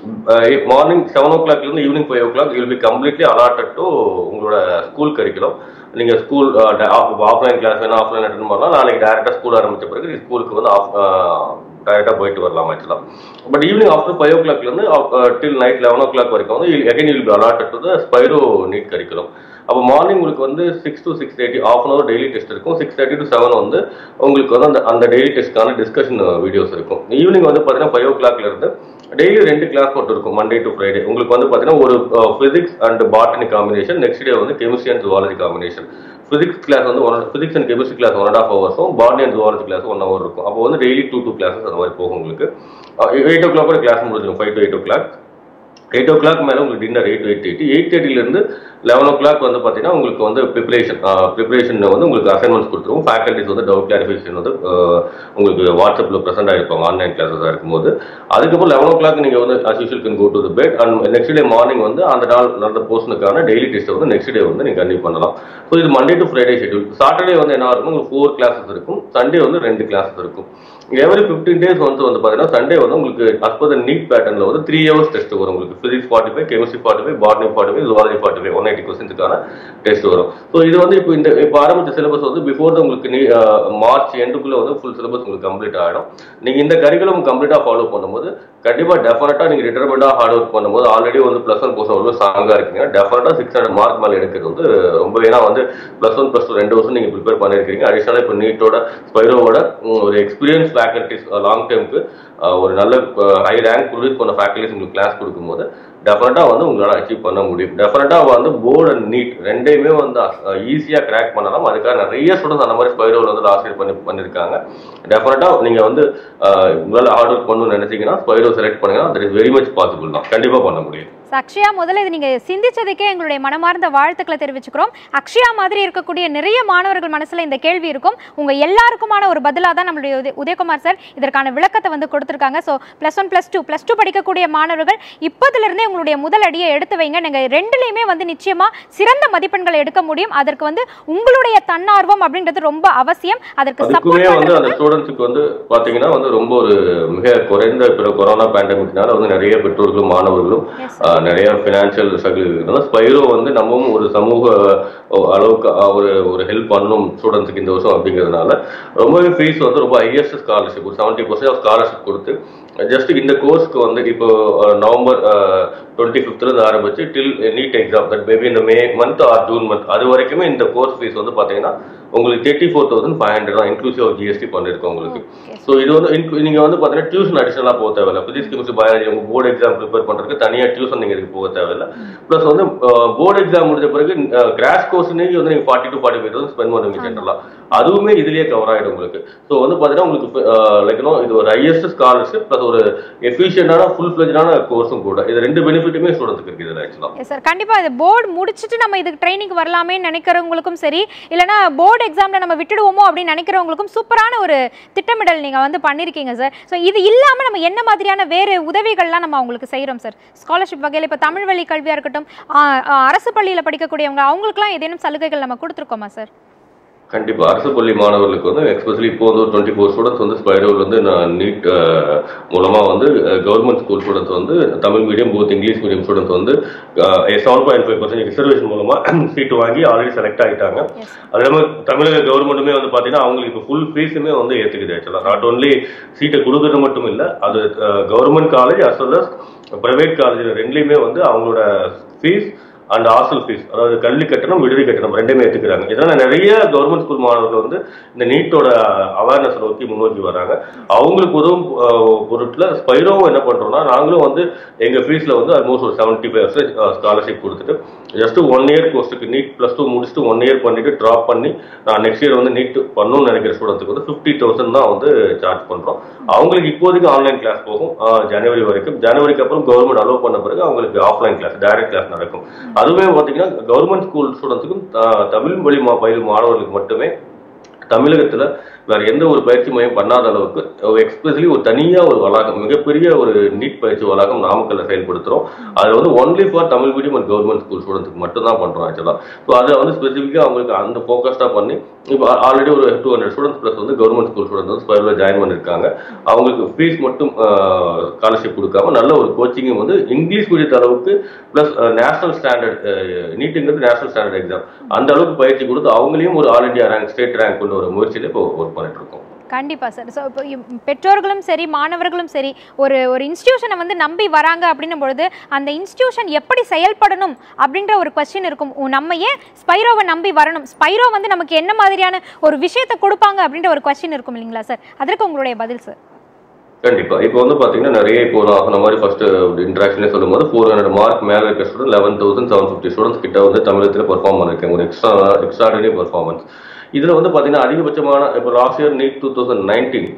Speaker 2: மார்னிங் செவன் ஓ கிளாக்லேருந்து evening five o'clock you'll be completely allotted to உங்களோட ஸ்கூல் கரிக்குலம் நீங்க ஸ்கூல் ஆஃப்லைன் கிளாஸ் வேணா ஆஃப்லைன் அட்டன் பண்ணலாம் நாளைக்கு டேரக்டா ஸ்கூல் ஆரம்பிச்ச பிறகு ஸ்கூலுக்கு வந்து ஆஃப் டைரக்டா போயிட்டு வரலாம் actually but evening after five ஓ கிளாக்ல இருந்து till night eleven o'clock வரைக்கும் வந்து again you'll be allotted to the Spiro NEET curriculum அப்போ மார்னிங் உங்களுக்கு வந்து six to six thirty half an hour daily test இருக்கும் சிக்ஸ் தேர்ட்டி டு செவன் வந்து உங்களுக்கு வந்து அந்த அந்த டெய்லி டெஸ்ட்க்கான டிஸ்கஷன் வீடியோஸ் இருக்கும் ஈவினிங் வந்து பார்த்தீங்கன்னா ஃபைவ் ஓ கிளாக்ல இருந்து டெய்லி ரெண்டு கிளாஸ் மட்டும் இருக்கும் மண்டே டு ஃப்ரைடே உங்களுக்கு வந்து பார்த்தீங்கன்னா ஒரு physics and botany combination next day வந்து chemistry and zoology combination physics class வந்து one physics and chemistry class one and half ஹவர்ஸும் botany and zoology class one hour இருக்கும் அப்போ வந்து டெய்லி டூ டூ கிளாஸஸ் அந்த மாதிரி போகும் உங்களுக்கு எயிட் ஓ கிளாக் கூட கிளாஸ் முடிஞ்சிடும் five to eight o'clock eight o'clock மேலே உங்களுக்கு dinner eight eight eighty eight தேர்ட்டிலேருந்து லெவன் ஓ கிளாக் வந்து பார்த்தீங்கன்னா உங்களுக்கு வந்து ப்ரிப்பரேஷன் ப்ரிப்பரேஷன் வந்து உங்களுக்கு அசைன்மெண்ட்ஸ் கொடுத்துருவோம் ஃபேக்கல்டிஸ் வந்து டவுட் கிளாரிஃபிகேஷன் வந்து ஆஹ், உங்களுக்கு வாட்ஸ்அப்பில் ப்ரெசென்ட் ஆகிருப்பாங்க ஆன்லைன் கிளாஸஸாக இருக்கும்போது அதுக்கப்புறம் லெவன் ஓ கிளாக் நீங்கள் வந்து as usual can go to the bed and next day morning வந்து அந்த நாள் நடந்த போர்ஷனுக்கான டெய்லி டெஸ்ட்டை வந்து நெக்ஸ்ட் டே வந்து நீங்கள் கண்டிப்பாக பண்ணலாம் ஸோ இது Monday to Friday schedule Saturday வந்து என்ன இருக்கும் உங்களுக்கு ஃபோர் கிளாஸஸ் இருக்கும் சண்டே வந்து ரெண்டு கிளாஸஸ் இருக்கும் எவ்ரி ஃபிஃப்டீன் டேஸ் வந்து வந்து பார்த்தீங்கன்னா சண்டே வந்து உங்களுக்கு அஸ் பர் நீட் பேட்டர்ல வந்து த்ரீ ஹவர்ஸ் டெஸ்ட் வரும் உங்களுக்கு physics forty five chemistry forty five botany forty five zoology forty five one eighty கொஸ்டின்ஸுக்கான டெஸ்ட் வரும் ஸோ இது வந்து இப்போ இந்த இப்போ ஆரம்பிச்ச சிலபஸ் வந்து பிஃபோர் தான் உங்களுக்கு நீ மார்ச் எண்டுக்குள்ள வந்து ஃபுல் சிலபஸ் உங்களுக்கு கம்ப்ளீட் ஆகிடும் நீங்கள் இந்த கரிக்குலம் கம்ப்ளீட்டாக ஃபாலோ பண்ணும்போது கண்டிப்பாக டெஃபினட்டாக நீங்கள் டிட்டர்மெண்டாக ஹார்ட் ஒர்க் பண்ணும்போது ஆல்ரெடி வந்து ப்ளஸ் ஒன் போஸ்ட் அவ்வளோ ஸ்ட்ராங்காக இருக்கீங்க டெஃபினட்டாக சிக்ஸ் ஹண்ட்ரட் மார்க் மேலே எடுக்கிறது வந்து ரொம்ப ஏன்னா வந்து ப்ளஸ் ஒன் ப்ளஸ் டூ ரெண்டு வருஷம் நீங்கள் ப்ரிப்பேர் பண்ணியிருக்கீங்க அடிஷனலாக இப்போ நீட்டோட ஸ்பைரோவோட ஒரு எக்ஸ்பீரியன்ஸ் ஃபேக்கல்டிஸ் லாங் டைமுக்கு ஒரு நல்ல ஹை ரேங்க் ப்ரொடியூஸ் பண்ண ஃபேக்கல்டிஸ் உங்களுக்கு கிளாஸ் கொடுக்கும்போது டெஃபினட்டாக வந்து உங்களால் அச்சீவ் பண்ண முடியும் டெஃபினட்டாக வந்து போர்டு அண்ட் நீட் ரெண்டையுமே வந்து ஈஸியாக கிராக் பண்ணலாம் அதுக்காக நிறைய ஸ்டூடெண்ட்ஸ் அந்த மாதிரி ஸ்பைரோவில் வந்து லாஸ்ட் இயர் பண்ணி பண்ணியிருக்காங்க டெஃபினட்டாக நீங்கள் வந்து அஹ், உங்களால் ஹார்ட் ஒர்க் பண்ணணும்னு நினைச்சீங்கன்னா ஸ்பைரோ செலக்ட் பண்ணுங்கன்னா that is very much possible தான் கண்டிப்பாக பண்ண முடியும்
Speaker 1: So, அக்ஷயா முதல்ல இது நீங்க சிந்திச்சதுக்கே எங்களுடைய மனமார்ந்த வாழ்த்துக்களை தெரிவிச்சுக்கிறோம் அக்ஷயா மாதிரி இருக்கக்கூடிய நிறைய மாணவர்கள் மனசுல இந்த கேள்வி இருக்கும் உங்க எல்லாருக்குமான ஒரு பதிலா தான் நம்மளுடைய உதய- உதயகுமார் சார் இதற்கான விளக்கத்தை வந்து கொடுத்திருக்காங்க so plus one plus two plus two படிக்கக்கூடிய மாணவர்கள் இப்போதுல இருந்தே உங்களுடைய முதல் அடியை எடுத்து வைங்க நீங்க ரெண்டுலையுமே வந்து நிச்சயமா சிறந்த மதிப்பெண்களை எடுக்க முடியும் அதற்கு வந்து உங்களுடைய தன்னார்வம் அப்படின்றது ரொம்ப அவசியம் அதற்கு
Speaker 2: அதுக்குமே
Speaker 1: சப்போர்ட்
Speaker 2: வந்து அந்த ஸ்டூடெண்ட்ஸுக்கு வந்து பாத்தீங்கன்னா வந்து ரொம்ப ஒரு மிக குறைந்த பிற கொரோனா பேண்டமிக்னால வந்து நிறைய பெற்றோர்களும் மாணவர்களும்
Speaker 1: Yes,
Speaker 2: ஆஹ், ஆஹ் நிறைய ஃபினான்ஷியல் ஸ்ட்ரகிள் இருக்கிறதுனால ஸ்பைரோ வந்து நம்மவும் ஒரு சமூக அஹ், அளவுக்கு அஹ், ஒரு ஒரு ஹெல்ப் பண்ணணும் ஸ்டூடெண்ட்ஸுக்கு இந்த வருஷம் அப்படிங்கிறதுனால ரொம்பவே ஃபீஸ் வந்து ரொம்ப ஹையஸ்ட் ஸ்காலர்ஷிப் ஒரு செவன்ட்டி பர்சன்ட் ஆஃப் ஸ்காலர்ஷிப் கொடுத்து ஜஸ்ட் இந்த கோர்ஸ்க்கு வந்து இப்போ அஹ், நவம்பர் டுவெண்ட்டி ஃபிஃப்த்லேருந்து ஆரம்பிச்சு till NEET exam that maybe இந்த May month or June month அது வரைக்குமே இந்த கோர்ஸ் ஃபீஸ் வந்து பார்த்தீங்கன்னா உங்களுக்கு thirty four thousand five hundred தான் இன்க்ளூசிவ் ஆஃப் ஜிஎஸ்டி பண்ணிருக்கோம் உங்களுக்கு ஸோ இது வந்து inclu- நீங்க வந்து பார்த்தீங்கன்னா டியூஷன் அடிஷனலாக போக தேவையில்ல பிசிக்ஸ் கெமிஸ்ட்ரி பயாலஜி உங்க போர்டு எக்ஸாம் ப்ரிப்பேர் பண்றதுக்கு தனியாக டியூஷன் நீங்க இதுக்கு போக தேவையில்ல ப்ளஸ் வந்து போர்டு எக்ஸாம் முடிஞ்ச பிறகு கிராஷ் கோர்ஸ் வந்து நீங்க forty to forty five thousand spend பண்ணுவீங்க ஜென்ரலாக அதுவுமே இதுலயே கவர் ஆயிடும் உங்களுக்கு ஸோ வந்து பார்த்தீங்கன்னா உங்களுக்கு லைக் இது ஒரு ஹையஸ்ட் ஸ்காலர்ஷிப் ப்ளஸ் ஒரு எஃபிஷியன்டான ஃபுல் ஃபிளஜான கோர்ஸும் கூட இது ரெண்டு பெனிஃபிட்டுமே ஸ்டூடெண்ட்ஸ்க்கு இருக்குது இதில் ஆக்சுவலாக
Speaker 1: எஸ் சார் கண்டிப்பா இது போர்டு முடிச்சுட்டு நம்ம இதுக்கு ட்ரைனிங் வரலாமே நினைக்கிறவங்களுக்கும் சரி இல்லனா போர்டு எக்ஸாம்ல நம்ம விட்டுடுவோமோ அப்படின்னு நினைக்கிறவங்களுக்கும் சூப்பரான ஒரு திட்டமிடல் நீங்க வந்து பண்ணிருக்கீங்க சார் ஸோ இது இல்லாம நம்ம என்ன மாதிரியான வேறு உதவிகள்லாம் நம்ம அவங்களுக்கு செய்றோம் சார் ஸ்காலர்ஷிப் வகையில் இப்போ தமிழ் வழி கல்வியா இருக்கட்டும் ஆ, ஆ, அரசு பள்ளியில படிக்கக்கூடியவங்க அவங்களுக்குலாம் ஏதேனும் சலுகைகள் நம்ம கொடுத்துருக்கோமா சார்
Speaker 2: கண்டிப்பா அரசு பள்ளி மாணவர்களுக்கு வந்து எக்ஸ்பெஷலி இப்போ வந்து ஒரு டுவெண்ட்டி ஃபோர் ஸ்டூடெண்ட்ஸ் வந்து ஸ்பைரோவில் வந்து நான் நீட் மூலமா வந்து கவர்மெண்ட் ஸ்கூல் ஸ்டூடெண்ட்ஸ் வந்து Tamil medium both English medium students வந்து seven point five percent reservation மூலமா சீட் வாங்கி ஆல்ரெடி செலக்ட் ஆகிட்டாங்க
Speaker 1: எஸ்
Speaker 2: அதே மாதிரி தமிழக கவர்மெண்ட்டுமே வந்து பார்த்தீங்கன்னா அவங்களுக்கு இப்போ ஃபுல் ஃபீஸுமே வந்து ஏற்றுக்குது ஆக்சுவலாக நாட் ஓன்லி சீட்டை கொடுக்கறது மட்டும் இல்லை அது government college as well as private college ரெண்டுலேயுமே வந்து அவங்களோட ஃபீஸ் அண்ட் ஹாஸ்டல் ஃபீஸ் அதாவது கல்வி கட்டணம் விடுதி கட்டணம் ரெண்டுமே ஏற்றுக்கிறாங்க இதனால் நிறைய கவர்மெண்ட் ஸ்கூல் மாணவர்கள் வந்து இந்த நீட்டோட அவேர்னஸ் நோக்கி முன்னோக்கி வராங்க அவங்களுக்கு உதவும் அஹ், பொருட்ல ஸ்பைரோவும் என்ன பண்றோம்னா நாங்களும் வந்து எங்க ஃபீஸ்ல வந்து ஆல்மோஸ்ட் ஒரு செவன்ட்டி ஃபைவ் பர்சன்ட் ஸ்காலர்ஷிப் கொடுத்துட்டு ஜஸ்ட் ஒன் இயர் கோர்ஸுக்கு நீட் ப்ளஸ் டூ முடிச்சுட்டு ஒன் இயர் பண்ணிட்டு ட்ராப் பண்ணி நான் நெக்ஸ்ட் இயர் வந்து நீட் பண்ணணும்னு நினைக்கிற ஸ்டூடெண்ட்ஸ்க்கு வந்து ஃபிஃப்டி தௌசண்ட் தான் வந்து சார்ஜ் பண்றோம் அவங்களுக்கு இப்போதைக்கு ஆன்லைன் கிளாஸ் போகும் அஹ், ஜனவரி வரைக்கும் ஜனவரிக்கு அப்புறம் கவர்மெண்ட் அலோவ் பண்ண பிறகு அவங்களுக்கு ஆஃப்லைன் கிளாஸ் டைரக்ட் கிளாஸ் நடக்கும் அதுவே பார்த்தீங்கன்னா கவர்மெண்ட் ஸ்கூல் ஸ்டூடெண்ட்ஸுக்கும் தமிழ் மொழி மா- பயிலும் மாணவர்களுக்கு மட்டுமே தமிழகத்துல வேற எந்த ஒரு பயிற்சி மையம் பண்ணாத அளவுக்கு எக்ஸ்பெஷலி ஒரு தனியா ஒரு வளாகம் மிகப்பெரிய ஒரு நீட் பயிற்சி வளாகம் நாமக்கல்ல செயல்படுத்துறோம் அதுல வந்து only for Tamil medium and government school ஸ்டூடெண்ட்ஸ்க்கு மட்டும் தான் பண்றோம் ஆக்சுவலா ஸோ அதை வந்து ஸ்பெசிஃபிக்கா அவங்களுக்கு அந்த ஃபோக்கஸ்டா பண்ணி இப்போ ஆல்ரெடி ஒரு டூ ஹண்ட்ரட் ஸ்டூடெண்ட்ஸ் ப்ளஸ் வந்து கவர்மெண்ட் ஸ்கூல் ஸ்டூடெண்ட்ஸ் வந்து ஸ்பைரில் ஜாயின் பண்ணிருக்காங்க அவங்களுக்கு ஃபீஸ் மட்டும் ஸ்காலர்ஷிப் கொடுக்காம நல்ல ஒரு கோச்சிங்கும் வந்து இங்கிலீஷ் மீடியத்து அளவுக்கு ப்ளஸ் நேஷனல் ஸ்டாண்டர்ட் நீட்டுங்கிறது நேஷனல் ஸ்டாண்டர்ட் எக்ஸாம் அந்த அளவுக்கு பயிற்சி கொடுத்து அவங்களையும் ஒரு all India rank state rank கொண்டு வர முயற்சியில இப்போ ஒர்க் பண்ணிட்டு இருக்கோம்
Speaker 1: கண்டிப்பா சார் ஸோ இப்போ இம்- பெற்றோர்களும் சரி மாணவர்களும் சரி ஒரு ஒரு இன்ஸ்டியூஷனை வந்து நம்பி வராங்க அப்படின்னும் பொழுது அந்த இன்ஸ்டியூஷன் எப்படி செயல்படணும் அப்படின்ற ஒரு கொஸ்டின் இருக்கும் உ- நம்ம ஏன் ஸ்பைரோவை நம்பி வரணும் ஸ்பைரோ வந்து நமக்கு என்ன மாதிரியான ஒரு விஷயத்தை கொடுப்பாங்க அப்படின்ற ஒரு கொஸ்டின் இருக்கும் இல்லைங்களா சார் அதற்கு உங்களுடைய பதில் சார்
Speaker 2: கண்டிப்பா இப்போ வந்து பாத்தீங்கன்னா நிறைய இப்போ நான் சொன்ன மாதிரி ஃபர்ஸ்ட் இன்ட்ராக்ஷனே சொல்லும்போது ஃபோர் ஹண்ட்ரட் மார்க் மேல இருக்க student eleven thousand seven fifty students கிட்ட வந்து தமிழகத்தில் பெர்ஃபார்ம் பண்ணிருக்காங்க ஒரு எக்ஸ்ட்ரா எக்ஸ்ட்ராடனரி பெர்ஃபார்மன்ஸ் இதுல வந்து பாத்தீங்கன்னா அதிகபட்சமான இப்போ last year NEET two thousand nineteen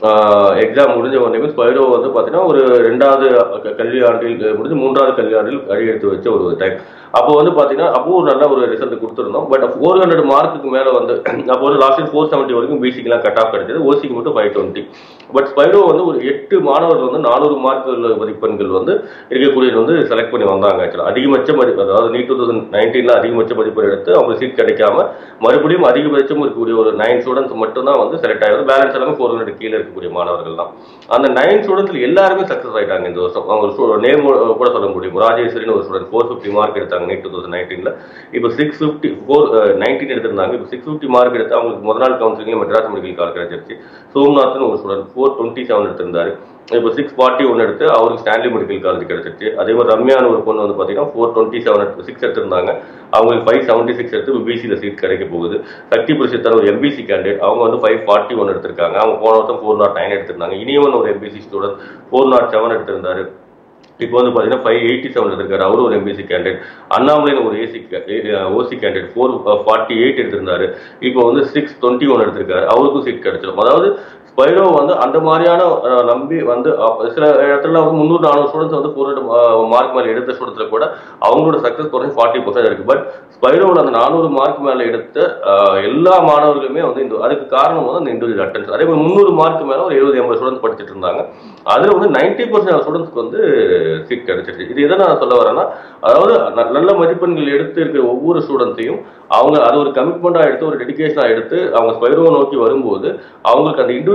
Speaker 2: exam முடிஞ்ச உடனே ஸ்பைரோ வந்து பாத்தீங்கன்னா ஒரு ரெண்டாவது க- கல்வி ஆண்டில் முடிஞ்சு மூன்றாவது கல்வி ஆண்டில் அடியெடுத்து வச்ச ஒரு டைம் அப்போ வந்து பாத்தீங்கன்னா அப்போ ஒரு நல்ல ஒரு ரிசல்ட் கொடுத்துருந்தோம் பட் ஃபோர் ஹண்ட்ரட் மார்க்குக்கு மேல வந்து அப்போ வந்து லாஸ்ட் இயர் ஃபோர் செவன்ட்டி வரைக்கும் பிசிக்கெல்லாம் கட் ஆஃப் கிடைச்சது ஓசிக்கு மட்டும் ஃபைவ் டுவெண்ட்டி பட் ஸ்பைரோ வந்து ஒரு எட்டு மாணவர்கள் வந்து நானூறு மார்க் மதிப்பெண்கள் வந்து இருக்கக்கூடிய வந்து செலக்ட் பண்ணி வந்தாங்க ஆக்சுவலாக அதிகபட்ச மதிப்பு அதாவது நீட் டூ தௌசண்ட் நைன்டீன்ல அதிகபட்ச மதிப்பெண் எடுத்து அவங்களுக்கு சீட் கிடைக்காம மறுபடியும் அதிகபட்சம் இருக்கக்கூடிய ஒரு நைன் ஸ்டூடெண்ட்ஸ் மட்டும் தான் வந்து செலக்ட் ஆகிறது பேலன்ஸ் எல்லாமே ஃபோர் ஹண்ட்ரட் கீழே இருக்கக்கூடிய மாணவர்கள் தான் அந்த நைன் ஸ்டூடெண்ட்ஸ்ல எல்லாருமே சக்ஸஸ் ஆயிட்டாங்க இந்த வருஷம் அவங்க நேம் கூட சொல்ல முடியும் ராஜேஸ்வரின்னு ஒரு ஸ்டூடெண்ட் ஃபோர் ஃபிஃப்டி மார்க் எடுத்தாங்க நீட் டூ தௌசண்ட் நைன்டீன்ல இப்போ சிக்ஸ் ஃபிஃப்டி ஃபோர் நைன்டீன் எடுத்திருந்தாங்க இப்போ சிக்ஸ் ஃபிஃப்டி மார்க் எடுத்து அவங்களுக்கு முதல் நாள் கவுன்சிலிங் மெட்ராஸ் மெடிக்கல் காலேஜ் கிடைச்சிருச்சு சோம்நாத்னு ஒரு ஸ்டூடெண்ட் ஃபோர் டுவெண்ட்டி செவன் எடுத்திருந்தாரு இப்போ சிக்ஸ் ஃபார்ட்டி ஒன் எடுத்து அவருக்கு ஸ்டான்லி மெடிக்கல் காலேஜ் கிடைச்சிருச்சு அதே மாதிரி ரம்யான்னு ஒரு பொண்ணு வந்து பார்த்தீங்கன்னா ஃபோர் டுவெண்ட்டி செவன் எடுத்து சிக்ஸ் எடுத்திருந்தாங்க அவங்களுக்கு ஃபைவ் செவன்ட்டி சிக்ஸ் எடுத்து இப்போ பிசியில் சீட் கிடைக்க போகுது சக்தி புருஷத்தர் ஒரு எம்பிசி கேண்டிடேட் அவங்க வந்து ஃபைவ் ஃபார்ட்டி ஒன் எடுத்திருக்காங்க அவங்க போன வருஷம் ஃபோர் நாட் நைன் எடுத்திருந்தாங்க இனியவன் ஒரு MBC student four naught seven எடுத்திருந்தாரு இப்போ வந்து பார்த்தீங்கன்னா ஃபைவ் எயிட்டி செவன் எடுத்திருக்காரு அவரும் ஒரு எம்பிசி கேண்டிடேட் அண்ணாமலைன்னு ஒரு AC OC candidate four forty eight எடுத்திருந்தாரு இப்போ வந்து சிக்ஸ் டுவெண்ட்டி ஒன் எடுத்திருக்காரு அவருக்கும் சீட் கிடைச்சிடும் அதாவது ஸ்பைரோ வந்து அந்த மாதிரியான அஹ், நம்பி வந்து அப்ப சில இடத்துல வந்து முந்நூறு நானூறு ஸ்டூடெண்ட்ஸ் வந்து ஃபோர் மார்க் மேலே எடுத்த ஸ்டூடெண்ட்ஸ்ல கூட அவங்களோட சக்ஸஸ் குறைஞ்சி ஃபார்ட்டி பர்சன்ட் இருக்கு பட் ஸ்பைரோவில் அந்த நானூறு மார்க் மேலே எடுத்த அஹ், எல்லா மாணவர்களுமே வந்து இந்த அதுக்கு காரணம் வந்து அந்த இண்டிவிஜுவல் அட்டன்ஸ் அதே மாதிரி முந்நூறு மார்க் மேலே ஒரு எழுபது எண்பது ஸ்டூடெண்ட்ஸ் படிச்சுட்டு இருந்தாங்க அதில் வந்து நைன்டி பர்சன்ட் ஸ்டூடெண்ட்ஸ்க்கு வந்து சீட் கிடைச்சிருச்சு இது எதை நான் சொல்ல வரேன்னா அதாவது ந- நல்ல மதிப்பெண்கள் எடுத்து இருக்கிற ஒவ்வொரு ஸ்டூடெண்ட்ஸையும் அவங்க அது ஒரு கமிட்மெண்ட்டாக எடுத்து ஒரு டெடிகேஷனாக எடுத்து அவங்க ஸ்பைரோவை நோக்கி வரும்போது அவங்களுக்கு அந்த இண்டிவிஜுவல்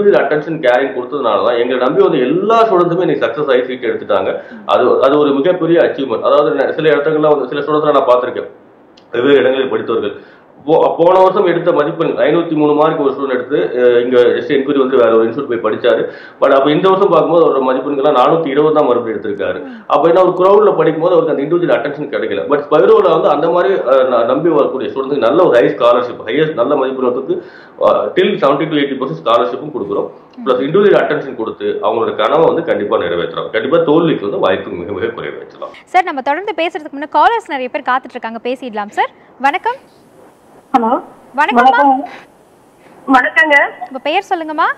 Speaker 2: இண்டிவிஜுவல் அட்டென்ஷன் கேரிங் கொடுத்ததுனால தான் எங்களை நம்பி வந்து எல்லா ஸ்டூடெண்ட்ஸுமே இன்னைக்கு சக்ஸஸ் ஆகி சீட் எடுத்துட்டாங்க அது அது ஒரு மிகப்பெரிய அச்சீவ்மெண்ட் அதாவது ந- சில இடத்துங்கள்ல வந்து சில ஸ்டூடெண்ட்ஸ் நான் பார்த்திருக்கேன் வெவ்வேறு இடங்களில் படித்தவர்கள் போ- போன வருஷம் எடுத்த மதிப்பெண் ஐநூத்தி மூணு மார்க் ஒரு ஸ்டூடெண்ட் எடுத்து அஹ், இங்க ஜஸ்ட் என்கொயரி வந்து வேற ஒரு இன்ஸ்டியூட் போய் படிச்சாரு பட் அப்ப இந்த வருஷம் பார்க்கும்போது அவரோட மதிப்பெண்கள்லாம் நானூத்தி இருபது தான் மறுபடியும் எடுத்திருக்காரு அப்ப என்ன ஒரு க்ரௌட்ல படிக்கும்போது அவருக்கு அந்த இண்டிவிஜுவல் அட்டென்ஷன் கிடைக்கல பட் ஸ்பைரோல வந்து அந்த மாதிரி அஹ், ந- நம்பி வரக்கூடிய ஸ்டூடெண்ட்ஸ் நல்ல ஒரு ஹை ஸ்காலர்ஷிப் ஹையஸ்ட் நல்ல மதிப்பெண் வரதுக்கு till seventy to eighty percent ஸ்காலர்ஷிப்பும் கொடுக்குறோம் பிளஸ் இண்டிவிஜுவல் அட்டென்ஷன் கொடுத்து அவங்களோட கனவை வந்து கண்டிப்பா நிறைவேற்றலாம் கண்டிப்பா தோல்விக்கு வந்து வாய்ப்பு மிக மிக குறைவு வச்சலாம்
Speaker 1: சார் நம்ம தொடர்ந்து பேசுறதுக்கு முன்னாடி காலர்ஸ் நிறைய பேர் காத்துட்டு இருக்காங்க பேசிடலாம் சார் வணக்கம்
Speaker 3: ஹலோ
Speaker 1: வணக்கம்மா
Speaker 3: வணக்கங்க
Speaker 1: உங்க பெயர் சொல்லுங்கம்மா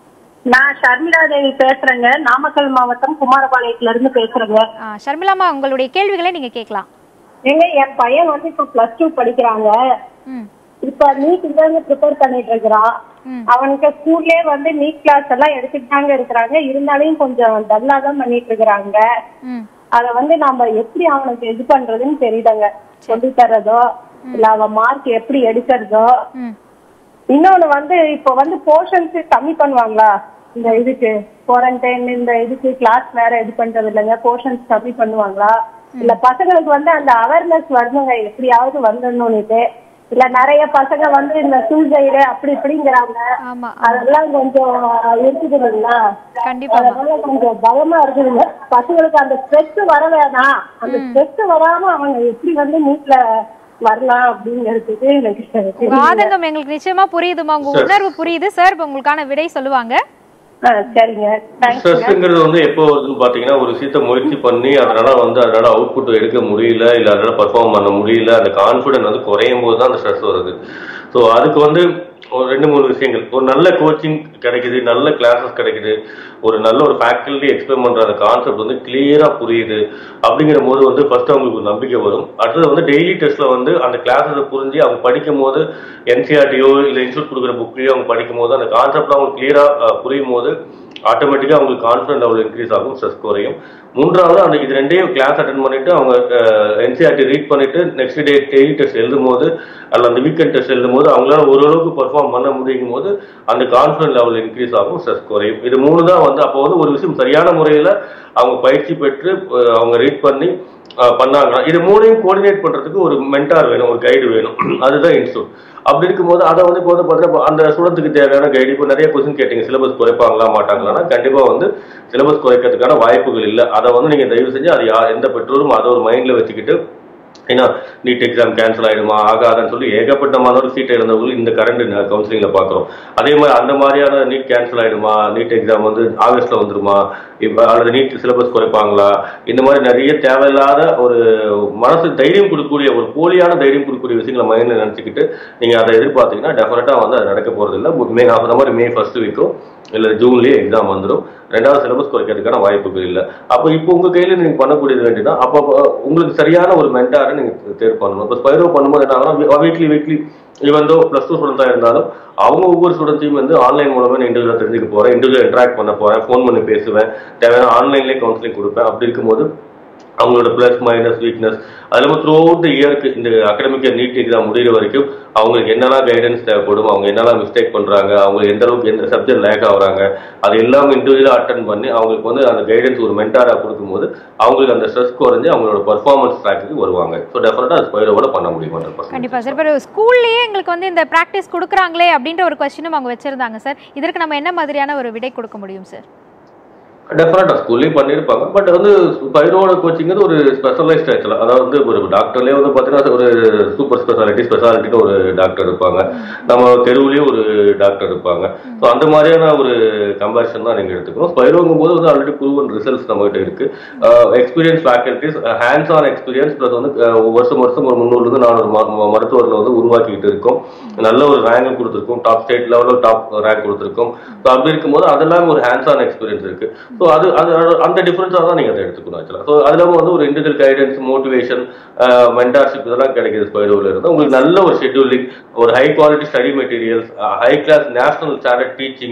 Speaker 3: நான் ஷர்மிளா தேவி பேசுறேங்க நாமக்கல் மாவட்டம் குமாரபாளையத்துல இருந்து பேசுறேங்க
Speaker 1: ஆ, ஷர்மிளாம்மா உங்களுடைய கேள்விகளை நீங்க கேட்கலாம்
Speaker 3: ஏங்க என் பையன் வந்து இப்ப பிளஸ் டூ படிக்கிறாங்க
Speaker 1: ம்
Speaker 3: இப்ப நீட் இருந்து ப்ரிப்பேர் பண்ணிட்டு இருக்கிறான்
Speaker 1: ம்.
Speaker 3: அவனுக்கு ஸ்கூல்லே வந்து நீட் கிளாஸ் எல்லாம் எடுத்துட்டு தாங்க இருக்கிறாங்க இருந்தாலும் கொஞ்சம் டல்லா தான் பண்ணிட்டு இருக்கிறாங்க
Speaker 1: ம்
Speaker 3: அத வந்து நாம எப்படி அவனுக்கு இது பண்றதுன்னு தெரியலங்க சொல்லி தர்றதோ இல்ல அவன் மார்க் எப்படி எடுக்கிறதோ
Speaker 1: ம்
Speaker 3: இன்னொன்னு வந்து இப்ப வந்து போர்ஷன்ஸ் கம்மி பண்ணுவாங்களா இந்த இதுக்கு குவாரண்டைன் இந்த இதுக்கு கிளாஸ் வேற இது பண்றது இல்லைங்க போர்ஷன்ஸ் கம்மி பண்ணுவாங்களா இல்ல பசங்களுக்கு வந்து அந்த அவேர்னஸ் வரணுங்க எப்படியாவது வந்துடணும்னுட்டு இல்ல நிறைய பசங்க வந்து இந்த சூசைடு அப்படி இப்படிங்கிறாங்க
Speaker 1: ஆமா
Speaker 3: அதெல்லாம் கொஞ்சம் இருக்குது இல்லைங்களா
Speaker 1: கண்டிப்பாம்மா
Speaker 3: அதனால கொஞ்சம் பயமா இருக்குதுங்க பசங்களுக்கு அந்த ஸ்ட்ரெஸ் வர வேணாம் அந்த ஸ்ட்ரெஸ் வராம அவங்க எப்படி வந்து நீட்ல வரலாம் அப்படிங்கிறதுக்கு எனக்கு
Speaker 1: உங்க
Speaker 3: தெரியல.
Speaker 1: ஆதங்கம் எங்களுக்கு நிச்சயமா புரியுதுமா உங்க உணர்வு புரியுது சார் இப்ப உங்களுக்கான விடை சொல்லுவாங்க
Speaker 3: ஆ, சரிங்க தேங்க்ஸ்
Speaker 2: ஸ்ட்ரெஸ்ங்கிறது வந்து எப்போ வருதுன்னு பாத்தீங்கன்னா ஒரு விஷயத்த முயற்சி பண்ணி அதனால வந்து அதனால அவுட்புட் எடுக்க முடியல இல்ல அதனால பர்ஃபார்ம் பண்ண முடியல அந்த கான்ஃபிடன்ஸ் வந்து குறையும் போது தான் அந்த ஸ்ட்ரெஸ் வருது ஸோ அதுக்கு வந்து ஒரு ரெண்டு மூணு விஷயங்கள் ஒரு நல்ல கோச்சிங் கிடைக்குது நல்ல கிளாஸஸ் கிடைக்குது ஒரு நல்ல ஒரு ஃபேக்கல்ட்டி எக்ஸ்பிளைன் பண்ற அந்த கான்செப்ட் வந்து கிளியரா புரியுது அப்படிங்கிற போது வந்து ஃபர்ஸ்ட் அவங்களுக்கு ஒரு நம்பிக்கை வரும் அடுத்தது வந்து டெய்லி டெஸ்ட்ல வந்து அந்த கிளாஸஸை புரிஞ்சு அவங்க படிக்கும் போது என்சிஆர்டியோ இல்லை இன்ஸ்டியூட் கொடுக்குற புக்கையோ அவங்க படிக்கும் போது அந்த கான்செப்ட் அவங்களுக்கு கிளியரா புரியும் போது ஆட்டோமேட்டிக்காக அவங்களுக்கு கான்ஃபிடன்ட் லெவல் இன்க்ரீஸ் ஆகும் ஸ்ட்ரெஸ் குறையும் மூன்றாவது அந்த இது ரெண்டையும் கிளாஸ் அட்டன் பண்ணிட்டு அவங்க என்சிஆர்டி ரீட் பண்ணிட்டு நெக்ஸ்ட் டே டெய்லி டெஸ்ட் எழுதும் போது அல்ல அந்த வீக்கெண்ட் டெஸ்ட் எழுதும் போது அவங்களால ஓரளவுக்கு பெர்ஃபார்ம் பண்ண முடியும் போது அந்த கான்ஃபிடன்ட் லெவல் இன்க்ரீஸ் ஆகும் ஸ்ட்ரெஸ் குறையும் இது மூணு தான் வந்து அப்போ வந்து ஒரு விஷயம் சரியான முறையில் அவங்க பயிற்சி பெற்று அஹ், அவங்க ரீட் பண்ணி அஹ், பண்ணாங்கன்னா இது மூணையும் கோஆர்டினேட் பண்றதுக்கு ஒரு மென்டார் வேணும் ஒரு கைடு வேணும் அதுதான் இன்ஸ்டியூட் அப்படி இருக்கும்போது அதை வந்து இப்போ வந்து பார்த்தீங்கன்னா அந்த ஸ்டூடெண்ட்டுக்கு தேவையான கைடு இப்போ நிறைய கொஸ்டின் கேட்டீங்க சிலபஸ் குறைப்பாங்களா மாட்டாங்களான்னா கண்டிப்பாக வந்து சிலபஸ் குறைக்கிறதுக்கான வாய்ப்புகள் இல்லை அதை வந்து நீங்கள் தயவு செஞ்சு அது யார் எந்த பெற்றோரும் அதை ஒரு மைண்டில் வச்சுக்கிட்டு ஏன்னா நீட் எக்ஸாம் கேன்சல் ஆயிடுமா ஆகாதான்னு சொல்லி ஏகப்பட்ட மாணவர் சீட்டை இருந்தவர்கள் இந்த கரண்ட் கவுன்சிலிங்ல பார்க்குறோம் அதே மாதிரி அந்த மாதிரியான நீட் கேன்சல் ஆயிடுமா நீட் எக்ஸாம் வந்து ஆகஸ்ட்ல வந்துருமா இப்போ அல்லது நீட் சிலபஸ் குறைப்பாங்களா இந்த மாதிரி நிறைய தேவையில்லாத ஒரு மனசு தைரியம் கொடுக்கக்கூடிய ஒரு போலியான தைரியம் கொடுக்கக்கூடிய விஷயங்களை மைண்ட்ல நினச்சிக்கிட்டு நீங்க அதை எதிர்பார்த்தீங்கன்னா டெஃபினட்டா வந்து அது நடக்க போறது இல்லை மே அந்த மாதிரி மே ஃபர்ஸ்ட் வீக்கும் இல்லை ஜூன்லயே எக்ஸாம் வந்துடும் ரெண்டாவது சிலபஸ் குறைக்கிறதுக்கான வாய்ப்புகள் இல்லை அப்போ இப்போ உங்க கையில நீங்க பண்ணக்கூடியது வேண்டியதுனா அப்போ உங்களுக்கு சரியான ஒரு மென்டாரை நீங்க தேர்வு பண்ணணும் இப்போ ஸ்பைரோ பண்ணும்போது என்ன ஆகும்னா weekly weekly even though plus two ஸ்டூடெண்ட்டாக இருந்தாலும் அவங்க ஒவ்வொரு ஸ்டூடெண்ட்டையும் வந்து ஆன்லைன் மூலமா நான் இண்டிவிஜுவலாக தெரிஞ்சுக்க போறேன் இண்டிவிஜுவல் இன்ட்ராக்ட் பண்ண போறேன் ஃபோன் பண்ணி பேசுவேன் தேவையான ஆன்லைன்லேயே கவுன்சிலிங் கொடுப்பேன் அப்படி இருக்கும்போது அவங்களோட ப்ளஸ் மைனஸ் வீக்னஸ் அது இல்லாமல் த்ரூ அவுட் த இயருக்கு இந்த அகடமிக் நீட் எக்ஸாம் முடிகிற வரைக்கும் அவங்களுக்கு என்னெல்லாம் கைடன்ஸ் தேவைப்படும் அவங்க என்னெல்லாம் மிஸ்டேக் பண்ணுறாங்க அவங்க எந்த அளவுக்கு எந்த சப்ஜெக்ட் லேக் ஆகுறாங்க அது எல்லாமே இண்டிவிஜுவலாக அட்டன் பண்ணி அவங்களுக்கு வந்து அந்த கைடன்ஸ் ஒரு மென்டாராக கொடுக்கும்போது அவங்களுக்கு அந்த ஸ்ட்ரெஸ் குறைஞ்சு அவங்களோட பர்ஃபார்மன்ஸ் ட்ராக்கு வருவாங்க ஸோ டெஃபினட்டாக அது ஸ்பைரோட பண்ண முடியும் ஹண்ட்ரட் பர்சன்ட்
Speaker 1: கண்டிப்பா சார் இப்போ ஸ்கூல்லயே எங்களுக்கு வந்து இந்த பிராக்டிஸ் கொடுக்குறாங்களே அப்படின்ற ஒரு கொஸ்டினும் அவங்க வச்சிருந்தாங்க சார் இதற்கு நம்ம என்ன மாதிரியான ஒரு விடை கொடுக்க முடியும் சார்
Speaker 2: டெஃபினட்டாக ஸ்கூல்லையும் பண்ணியிருப்பாங்க பட் வந்து பைரோட கோச்சிங்கிறது ஒரு ஸ்பெஷலைஸ்ட் ஆக்சுவலாக அதாவது வந்து ஒரு டாக்டர்லேயே வந்து பார்த்தீங்கன்னா ஒரு சூப்பர் ஸ்பெஷாலிட்டி ஸ்பெஷாலிட்டின்னு ஒரு டாக்டர் இருப்பாங்க நம்ம தெருவுலேயே ஒரு டாக்டர் இருப்பாங்க ஸோ அந்த மாதிரியான ஒரு கம்பேரிசன் தான் நீங்கள் எடுத்துக்கணும் ஸ்பைரோங்கும் போது வந்து ஆல்ரெடி ப்ரூவன் ரிசல்ட்ஸ் நம்மகிட்ட இருக்கு experience faculties hands on experience plus வந்து அஹ், வருஷம் வருஷம் ஒரு முந்நூறுலேருந்து நானூறு ம- மருத்துவர்கள் வந்து உருவாக்கிட்டு இருக்கோம் நல்ல ஒரு ரேங்க் கொடுத்துருக்கோம் டாப் ஸ்டேட் லெவலில் டாப் ரேங்க் கொடுத்துருக்கோம் ஸோ அப்படி இருக்கும்போது அதெல்லாம் ஒரு ஹேண்ட்ஸ் ஆன் எக்ஸ்பீரியன்ஸ் இருக்கு ஸோ அது அது அது- அந்த டிஃபரன்ஸாக தான் நீங்கள் அதை எடுத்துக்கணும் ஆக்சுவலாக ஸோ அது இல்லாமல் வந்து ஒரு இண்டிவிஜுவல் கைடன்ஸ் மோட்டிவேஷன் மென்டார்ஷிப் இதெல்லாம் கிடைக்குது ஸ்பைரோவில் இருந்து உங்களுக்கு நல்ல ஒரு ஷெட்யூலிங் ஒரு high quality study materials high class national standard teaching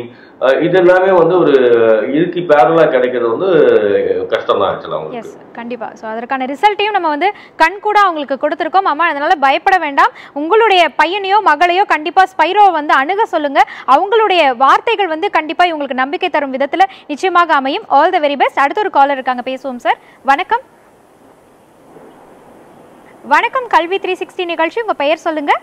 Speaker 2: uh இது எல்லாமே வந்து ஒரு இதுக்கு பேரலா கிடைக்கிறது வந்து கஷ்டம் தான் ஆக்சுவலா அவங்களுக்கு
Speaker 1: எஸ் கண்டிப்பா ஸோ அதற்கான ரிசல்ட்டையும் நம்ம வந்து கண் கூட அவங்களுக்கு கொடுத்துருக்கோம் அம்மா அதனால பயப்பட வேண்டாம் உங்களுடைய பையனையோ மகளையோ கண்டிப்பா ஸ்பைரோ வந்து அணுக சொல்லுங்க அவங்களுடைய வார்த்தைகள் வந்து கண்டிப்பா இவங்களுக்கு நம்பிக்கை தரும் விதத்துல நிச்சயமாக அமையும் ஆல் த வெரி பெஸ்ட் அடுத்த ஒரு காலர் இருக்காங்க பேசுவோம் சார் வணக்கம் வணக்கம் கல்வி த்ரீ சிக்ஸ்டி நிகழ்ச்சி உங்க பெயர் சொல்லுங்க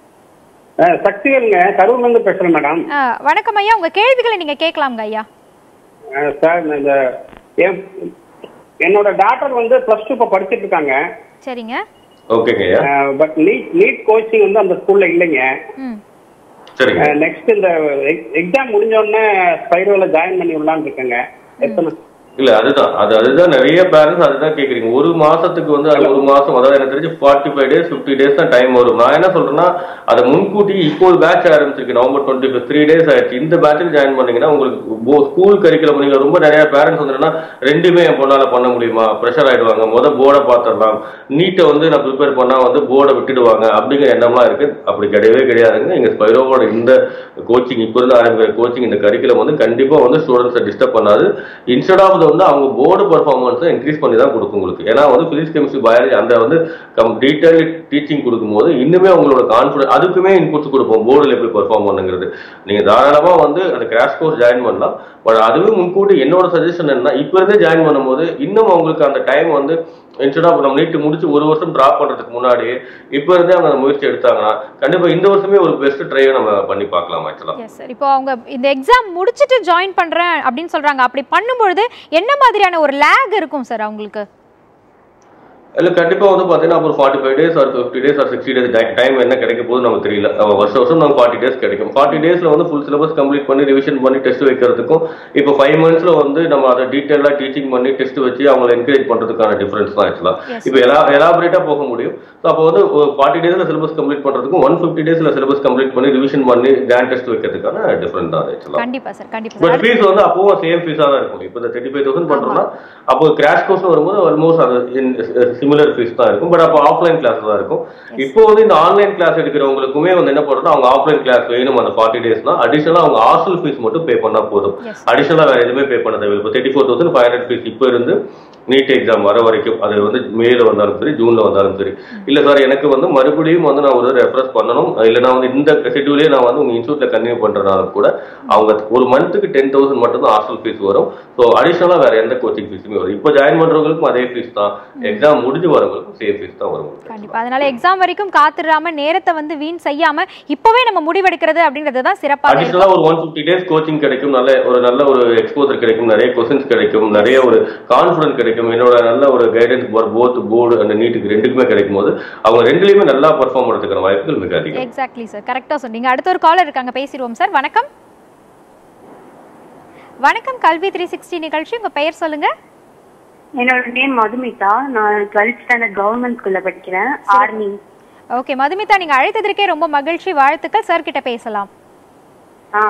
Speaker 4: அஹ் சக்திவேலுங்க கரூர்ல இருந்து பேசுறேன் மேடம்
Speaker 1: ஆ, வணக்கம் ஐயா உங்க கேள்விகளை நீங்க கேட்கலாம்ங்க ஐயா
Speaker 4: அஹ் சார் இந்த என்- என்னோட டாக்டர் வந்து பிளஸ் டூ இப்போ படிச்சிட்டு இருக்காங்க
Speaker 1: சரிங்க
Speaker 2: ஓகேங்க ஐயா
Speaker 4: பட் நீட் நீட் கோச்சிங் வந்து அந்த ஸ்கூல்ல இல்லைங்க
Speaker 1: ம்
Speaker 2: சரிங்க
Speaker 4: நெக்ஸ்ட் இந்த எக்ஸாம் முடிஞ்ச உடனே ஸ்பைரோல ஜாயின் பண்ணி விடலான்னு இருக்கேங்க எத்தனை
Speaker 2: இல்ல அதுதான் அது அதுதான் நிறைய பேரண்ட்ஸ் அதுதான் கேக்குறீங்க ஒரு மாசத்துக்கு வந்து அது ஒரு மாசம் அதாவது எனக்கு தெரிஞ்சு forty five days fifty days தான் டைம் வரும் நான் என்ன சொல்றேன்னா அதை முன்கூட்டி இப்போ ஒரு பேட்ச் ஆரம்பிச்சிருக்கு November twenty five three days ஆயிடுச்சு இந்த பேட்சில் ஜாயின் பண்ணீங்கன்னா உங்களுக்கு ஸ்கூல் கரிக்குலம் நீங்க ரொம்ப நிறைய பேரண்ட்ஸ் வந்து என்னன்னா ரெண்டுமே என் பொண்ணால பண்ண முடியுமா ப்ரெஷர் ஆயிடுவாங்க முத போர்டை பார்த்துடலாம் நீட்டை வந்து நான் ப்ரிப்பேர் பண்ணா வந்து போர்டை விட்டுடுவாங்க அப்படிங்கிற எண்ணம்லாம் இருக்கு அப்படி கிடையவே கிடையாதுங்க எங்க ஸ்பைரோவோட இந்த கோச்சிங் இப்போ இருந்து ஆரம்பிக்கிற கோச்சிங் இந்த கரிக்குலம் வந்து கண்டிப்பா வந்து ஸ்டூடெண்ட்ஸை டிஸ்டர்ப் பண்ணாது இன்ஸ்டெட் ஆஃப் வந்து அவங்க போர்டு பர்ஃபார்மன்ஸை இன்க்ரீஸ் பண்ணி தான் கொடுக்கும் உங்களுக்கு ஏன்னா வந்து பிசிக்ஸ் கெமிஸ்ட்ரி பயாலஜி அந்த வந்து கம் டீட்டெயில் டீச்சிங் கொடுக்கும்போது இன்னுமே உங்களோட கான்ஃபிடன்ஸ் அதுக்குமே இன்புட்ஸ் கொடுப்போம் போர்டில் எப்படி பெர்ஃபார்ம் பண்ணுங்கிறது நீங்க தாராளமா வந்து அந்த கிராஷ் கோர்ஸ் ஜாயின் பண்ணலாம் பட் அதுவே முன்கூட்டி என்னோட சஜஷன் என்ன இப்போ இருந்தே ஜாயின் பண்ணும்போது இன்னும் அவங்களுக்கு அந்த டைம் வந்து இன்ஸ்டெட் ஆஃப் நம்ம நீட்டு முடிச்சு ஒரு வருஷம் ட்ராப் பண்றதுக்கு முன்னாடி இப்போ இருந்தே அவங்க அந்த முயற்சி எடுத்தாங்கன்னா கண்டிப்பா இந்த வருஷமே ஒரு பெஸ்ட் ட்ரைவை நம்ம பண்ணி பார்க்கலாம் ஆக்சுவலா
Speaker 1: எஸ் சார் இப்போ அவங்க இந்த எக்ஸாம் முடிச்சுட்டு ஜாயின் பண்றேன் அப்படின்னு சொல்றாங்க அப்படி பண்ணும்பொழுது என்ன மாதிரியான ஒரு லேக் இருக்கும் சார் அவங்களுக்கு
Speaker 2: இல்ல கண்டிப்பா வந்து பாத்தீங்கன்னா ஒரு forty five days or fifty days or sixty days time என்ன கிடைக்க போகுது நமக்கு தெரியல அவ வருஷம் வருஷம் நமக்கு ஃபார்ட்டி டேஸ் கிடைக்கும் ஃபார்ட்டி டேஸ்ல வந்து ஃபுல் சிலபஸ் கம்ப்ளீட் பண்ணி ரிவிஷன் பண்ணி டெஸ்ட் வைக்கிறதுக்கும் இப்போ ஃபைவ் மந்த்ஸ்ல வந்து நம்ம அதை டீட்டெயிலா டீச்சிங் பண்ணி டெஸ்ட் வச்சு அவங்களை என்கரேஜ் பண்றதுக்கான டிஃபரன்ஸ் தான் ஆக்சுவலா
Speaker 1: Yes.
Speaker 2: இப்போ எலா எலாபரேட்டா போக முடியும் ஸோ அப்போ வந்து ஃபார்ட்டி டேஸ்ல சிலபஸ் கம்ப்ளீட் பண்றதுக்கும் ஒன் ஃபிஃப்டி டேஸ்ல சிலபஸ் கம்ப்ளீட் பண்ணி ரிவிஷன் பண்ணி கிராண்ட் டெஸ்ட் வைக்கிறதுக்கான டிஃபரன்ஸ் தான் ஆக்சுவலா
Speaker 1: கண்டிப்பா சார் கண்டிப்பா
Speaker 2: பட்
Speaker 1: சார்
Speaker 2: ஃபீஸ் வந்து அப்பவும் சேம் ஃபீஸா தான் இருக்கும் இப்போ இந்த தேர்ட்டி ஃபைவ் தௌசண்ட் பண்றோம்னா அப்போ கிராஷ் கோர்ஸ் வரும்போது ஆல்மோஸ்ட் அது சிமிலர் ஃபீஸ் தான் இருக்கும் பட் அப்போ ஆஃப்லைன் கிளாஸ் தான் இருக்கும் இப்போ வந்து இந்த ஆன்லைன் கிளாஸ் எடுக்கிறவங்களுக்குமே வந்து என்ன பண்றோம்னா அவங்க ஆஃப்லைன் கிளாஸ் வேணும் அந்த ஃபார்ட்டி டேஸ்னா அடிஷனலா அவங்க ஹாஸ்டல் ஃபீஸ் மட்டும் பே பண்ணா போதும்
Speaker 1: Yes.
Speaker 2: அடிஷனலா வேற எதுவுமே பே பண்ண தேவையில்லை இப்போ thirty four thousand five hundred fees இப்போ இருந்து நீட் எக்ஸாம் வர வரைக்கும் அது வந்து மேல வந்தாலும் சரி ஜூன்ல வந்தாலும் சரி இல்ல சார் எனக்கு வந்து மறுபடியும் வந்து நான் ஒரு ரெஃபரன்ஸ் பண்ணணும் இல்ல நான் வந்து இந்த ஷெட்யூலே நான் வந்து உங்க இன்ஸ்டியூட்ல கன்டினியூ பண்றதுனால கூட அவங்க ஒரு மந்த்துக்கு டென் தௌசண்ட் மட்டும் தான் ஹாஸ்டல் ஃபீஸ் வரும் ஸோ அடிஷனலா வேற எந்த கோச்சிங் ஃபீஸுமே வரும் இப்போ ஜாயின் பண்றவங்களுக்கும் அதே ஃபீஸ் தான் எக்ஸாம் முடிஞ்சு வரவங்களுக்கும் சேம் ஃபீஸ் தான் வரும் உங்களுக்கு.
Speaker 1: கண்டிப்பா அதனால எக்ஸாம் வரைக்கும் காத்துடாம நேரத்தை வந்து வீண் செய்யாம இப்பவே நம்ம முடிவெடுக்கிறது அப்படின்றது தான் சிறப்பாக இருக்கும்.
Speaker 2: அடிஷனலா ஒரு ஒன் ஃபிஃப்டி டேஸ் கோச்சிங் கிடைக்கும் நல்ல ஒரு நல்ல ஒரு எக்ஸ்போசர் கிடைக்கும் நிறைய கொஸ்டின்ஸ் கிடைக்கும் நிறைய ஒரு கான்ஃபிடன்ஸ் கிடைக்கும் என்னோட நல்ல ஒரு கைடன்ஸ் போத் போர்டு அந்த நீட்டுக்கு ரெண்டுக்குமே கிடைக்கும் போது அவங்க ரெண்டுலயுமே நல்லா பெர்ஃபார்ம் பண்ணுறதுக்கான வாய்ப்புகள் மிக அதிகம்
Speaker 1: எக்ஸாக்ட்லி சார் கரெக்டா சொன்னீங்க அடுத்த ஒரு காலர் இருக்காங்க பேசிடுவோம் சார் வணக்கம் வணக்கம் கல்வி த்ரீ சிக்ஸ்டி நிகழ்ச்சி உங்க பெயர் சொல்லுங்க
Speaker 5: என்னோட நேம் மதுமிதா நான் டுவெல்த் ஸ்டாண்டர்ட் கவர்மெண்ட் ஸ்கூல்ல படிக்கிறேன் ஆர்மி
Speaker 1: ஓகே மதுமிதா நீங்க அழைத்ததற்கே ரொம்ப மகிழ்ச்சி வாழ்த்துக்கள் சார் கிட்ட பேசலாம்
Speaker 5: ஆ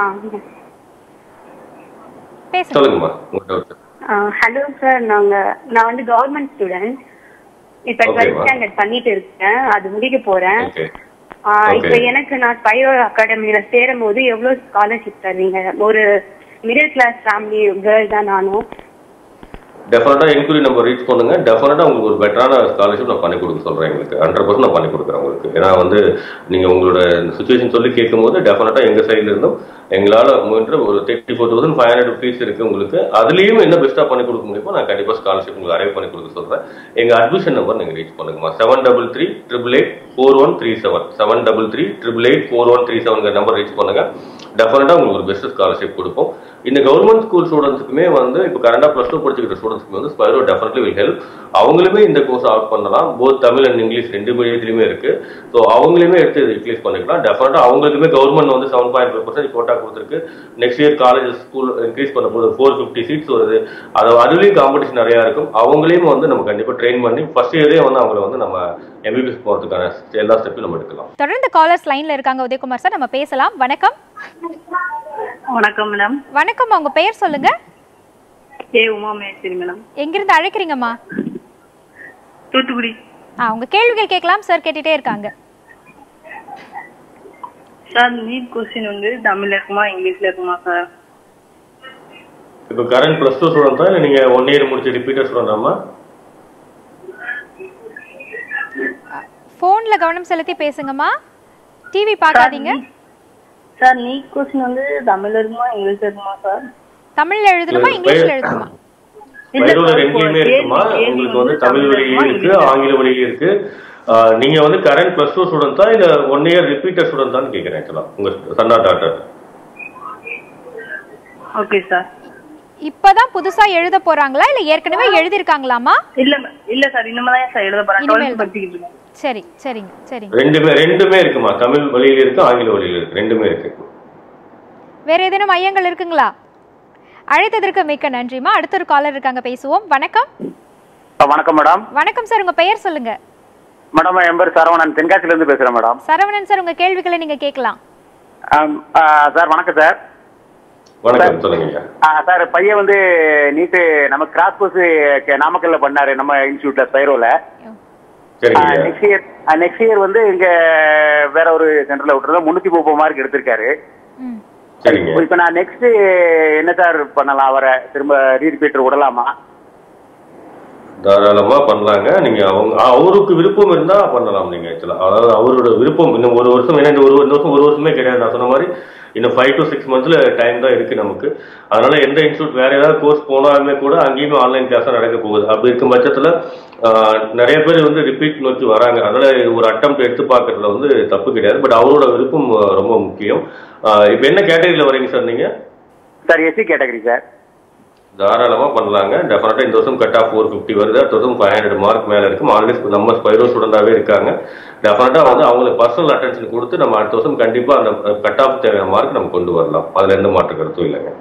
Speaker 1: பேசுங்க
Speaker 2: சொல்லுங்கம்மா உங்க டவுட்
Speaker 5: ஹலோ சார் நாங்க நான் வந்து கவர்மெண்ட் ஸ்டூடெண்ட் இப்ப
Speaker 2: Okay,
Speaker 5: டுவெல்த்
Speaker 2: ma'am.
Speaker 5: ஸ்டாண்டர்ட் பண்ணிட்டு இருக்கேன் அது முடிக்க போறேன்
Speaker 2: ஓகே
Speaker 5: ஆ,
Speaker 2: Okay.
Speaker 5: இப்ப எனக்கு நான் ஸ்பைரோ அகாடமில சேரும் போது எவ்வளவு ஸ்காலர்ஷிப் தருவீங்க ஒரு மிடில் கிளாஸ் ஃபேமிலி கேர்ள் தான் நானும்
Speaker 2: டெஃபினட்டா என்கொயரி நம்ம ரீச் பண்ணுங்க டெஃபினட்டா உங்களுக்கு ஒரு பெட்டரான ஸ்காலர்ஷிப் நான் பண்ணி கொடுக்க சொல்றேன் உங்களுக்கு ஹண்ட்ரட் பர்சன்ட் நான் பண்ணி கொடுக்குறேன் உங்களுக்கு ஏன்னா வந்து நீங்க உங்களோட சுச்சுவேஷன் சொல்லி கேட்கும்போது டெஃபினட்டா எங்க சைடுல இருந்தும் எங்களால முயன்ற ஒரு thirty four thousand five hundred fees இருக்கு உங்களுக்கு அதுலயும் என்ன பெஸ்ட்டா பண்ணி கொடுக்க முடியுமோ நான் கண்டிப்பா ஸ்காலர்ஷிப் உங்களுக்கு அரைவ் பண்ணி கொடுக்க சொல்றேன் எங்க அட்மிஷன் நம்பர் நீங்க ரீச் பண்ணுங்கம்மா seven double three triple eight four one three seven seven double three triple eight four one three seven number reach பண்ணுங்க டெஃபினட்டா உங்களுக்கு ஒரு பெஸ்ட் ஸ்காலர்ஷிப் கொடுப்போம் இந்த கவர்மெண்ட் ஸ்கூல் ஸ்டூடெண்ட்ஸுக்குமே வந்து இப்போ கரண்டா ப்ளஸ் டூ படிச்சுக்கிற ஸ்டூடெண்ட்ஸ்க்கு வந்து ஸ்பைரோ டெஃபினெட்லி வில் ஹெல்ப் அவங்களுமே இந்த கோர்ஸ் ஆட் பண்ணலாம் போத் தமிழ் அண்ட் இங்கிலீஷ் ரெண்டு மீடியத்துலையுமே இருக்கு ஸோ அவங்களுமே எடுத்து இது யூட்டிலைஸ் பண்ணிக்கலாம் டெஃபினட்டா அவங்களுக்குமே கவர்மெண்ட் வந்து seven point five percent quota கொடுத்துருக்கு next year college school increase பண்ண போது ஃபோர் ஃபிஃப்டி சீட்ஸ் வருது அது அதுலேயும் காம்படிஷன் நிறையா இருக்கும் அவங்களையும் வந்து நம்ம கண்டிப்பாக ட்ரெயின் பண்ணி ஃபர்ஸ்ட் இயரே வந்து அவங்கள வந்து நம்ம எம்பிபிஎஸ் போகிறதுக்கான எல்லா ஸ்டெப்பையும் நம்ம எடுக்கலாம்
Speaker 1: தொடர்ந்து காலர்ஸ் லைன்ல இருக்காங்க உதயகுமார் சார் நம்ம பேசலாம் வணக்கம்
Speaker 5: வணக்கம் மேடம்
Speaker 1: வணக்கம் உங்க பெயர் சொல்லுங்க
Speaker 5: ஏ உமா மேஸ்திரி மேடம்
Speaker 1: எங்கிருந்து அழைக்கிறீங்கம்மா
Speaker 5: தூத்துக்குடி
Speaker 1: ஆ உங்க கேள்விகள் கேட்கலாம் சார் கேட்டுட்டே இருக்காங்க
Speaker 5: சார் நீட் கொஸ்டின் வந்து தமிழ்ல இருக்குமா இங்கிலீஷ்ல இருக்குமா சார்
Speaker 2: இப்போ கரண்ட் ப்ளஸ் டூ ஸ்டூடெண்ட் தான் இல்லை நீங்கள் ஒன் இயர் முடிச்சு ரிப்பீட்டர் ஸ்டூடெண்டாமா
Speaker 1: போன்ல கவனம் செலுத்தி பேசுங்கம்மா டிவி பார்க்காதீங்க
Speaker 6: சார் நீட் கொஸ்டின் வந்து தமிழ்ல இருக்குமா இங்கிலீஷ்ல இருக்குமா சார்
Speaker 1: தமிழ்ல எழுதணுமா இங்கிலீஷ்ல எழுதணுமா
Speaker 2: பயிரோட ரெண்டுலயுமே இருக்குமா உங்களுக்கு வந்து தமிழ் வழியிலும் இருக்கு ஆங்கில வழியிலும் இருக்கு ஆஹ் நீங்க வந்து கரண்ட் பிளஸ் டூ ஸ்டூடெண்ட் தான் இல்ல ஒன் இயர் ரிப்பீட்டர் ஸ்டூடெண்ட் தான் கேட்கிறேன் ஆக்சுவலா உங்க சன்னா டாக்டர்
Speaker 6: ஓகே சார்
Speaker 1: இப்பதான் புதுசா எழுத போறாங்களா இல்ல ஏற்கனவே எழுதிருக்காங்களாமா
Speaker 6: இல்ல ma'am. இல்ல சார் இனிமே தான் சார் எழுத போறேன்
Speaker 1: இனிமேல்
Speaker 6: 12th படிச்சுக்கிட்டு இருக்கேன்
Speaker 1: சரி சரிங்க சரிங்க
Speaker 2: ரெண்டுமே ரெண்டுமே இருக்குமா தமிழ் வழியில இருக்கு ஆங்கில வழியில இருக்கு ரெண்டுமே இருக்கு
Speaker 1: வேற ஏதேனும் மையங்கள் இருக்குங்களா அழைத்ததற்கு மிக்க நன்றிமா அடுத்த ஒரு காலர் இருக்காங்க பேசுவோம் வணக்கம்
Speaker 7: வணக்கம் மேடம்
Speaker 1: வணக்கம் சார் உங்க பெயர் சொல்லுங்க
Speaker 7: மேடம் என் பேர் சரவணன் தென்காசில இருந்து பேசுறேன் மேடம்
Speaker 1: சரவணன் சார் உங்க கேள்விகளை நீங்க கேட்கலாம்
Speaker 7: ஆம், ஆ, சார் வணக்கம் சார்
Speaker 2: வணக்கம் சொல்லுங்க ஐயா
Speaker 7: ஆ, சார் பையன் வந்து நீட்டு நம்ம கிராஸ் கோர்ஸ் நாமக்கல்ல பண்ணாரு நம்ம இன்ஸ்டியூட்ல ஸ்பைரோல
Speaker 2: சரிங்க ஐயா
Speaker 7: நெக்ஸ்ட் இயர் நெக்ஸ்ட் இயர் வந்து இங்க வேற ஒரு சென்டர்ல விட்டுருந்தோம் முன்னூத்தி முப்பது மார்க் எடுத்திருக்காரு
Speaker 1: ம்
Speaker 2: சரிங்க
Speaker 7: இப்ப நான் நெக்ஸ்ட் என்ன சார் பண்ணலாம் அவரை திரும்ப ரீரிப்பீட்டர் விடலாமா
Speaker 2: தாராளமா பண்ணலாங்க நீங்க அவங்க அவருக்கு விருப்பம் இருந்தா பண்ணலாம் நீங்க ஆக்சுவலா அதாவது அவரோட விருப்பம் இன்னும் ஒரு வருஷம் ஏன்னா இந்த ஒரு ஒரு வருஷம் ஒரு வருஷமே கிடையாது நான் சொன்ன மாதிரி இன்னும் ஃபைவ் டு சிக்ஸ் மந்த்ஸ்ல டைம் தான் இருக்கு நமக்கு அதனால எந்த இன்ஸ்டியூட் வேற ஏதாவது கோர்ஸ் போனாலுமே கூட அங்கேயுமே ஆன்லைன் கிளாஸ் தான் நடக்க போகுது அப்படி இருக்கும் பட்சத்துல ஆஹ், நிறைய பேர் வந்து ரிப்பீட் நோக்கி வராங்க அதனால ஒரு அட்டம் எடுத்து பார்க்கறதுல வந்து தப்பு கிடையாது பட் அவரோட விருப்பம் ஆஹ், ரொம்ப முக்கியம் ஆஹ், இப்போ என்ன கேட்டகரியில வரீங்க சார் நீங்க
Speaker 7: சார் எஸ்சி கேட்டகரி சார்
Speaker 2: தாராளமா பண்ணலாங்க டெஃபினட்டா இந்த வருஷம் கட் ஆஃப் ஃபோர் ஃபிஃப்டி வருது அடுத்த வருஷம் ஃபைவ் ஹண்ட்ரட் மார்க் மேல இருக்கு ஆல்ரெடி நம்ம ஸ்பைரோ ஸ்டூடெண்டாவே இருக்காங்க டெஃபினட்டா வந்து அவங்களுக்கு பர்சனல் அட்டென்ஷன் கொடுத்து நம்ம அடுத்த வருஷம் கண்டிப்பா அந்த கட் ஆஃப் தேவையான மார்க் நம்ம கொண்டு வரலாம் அதுல எந்த மாற்று கருத்தும் இல்லைங்க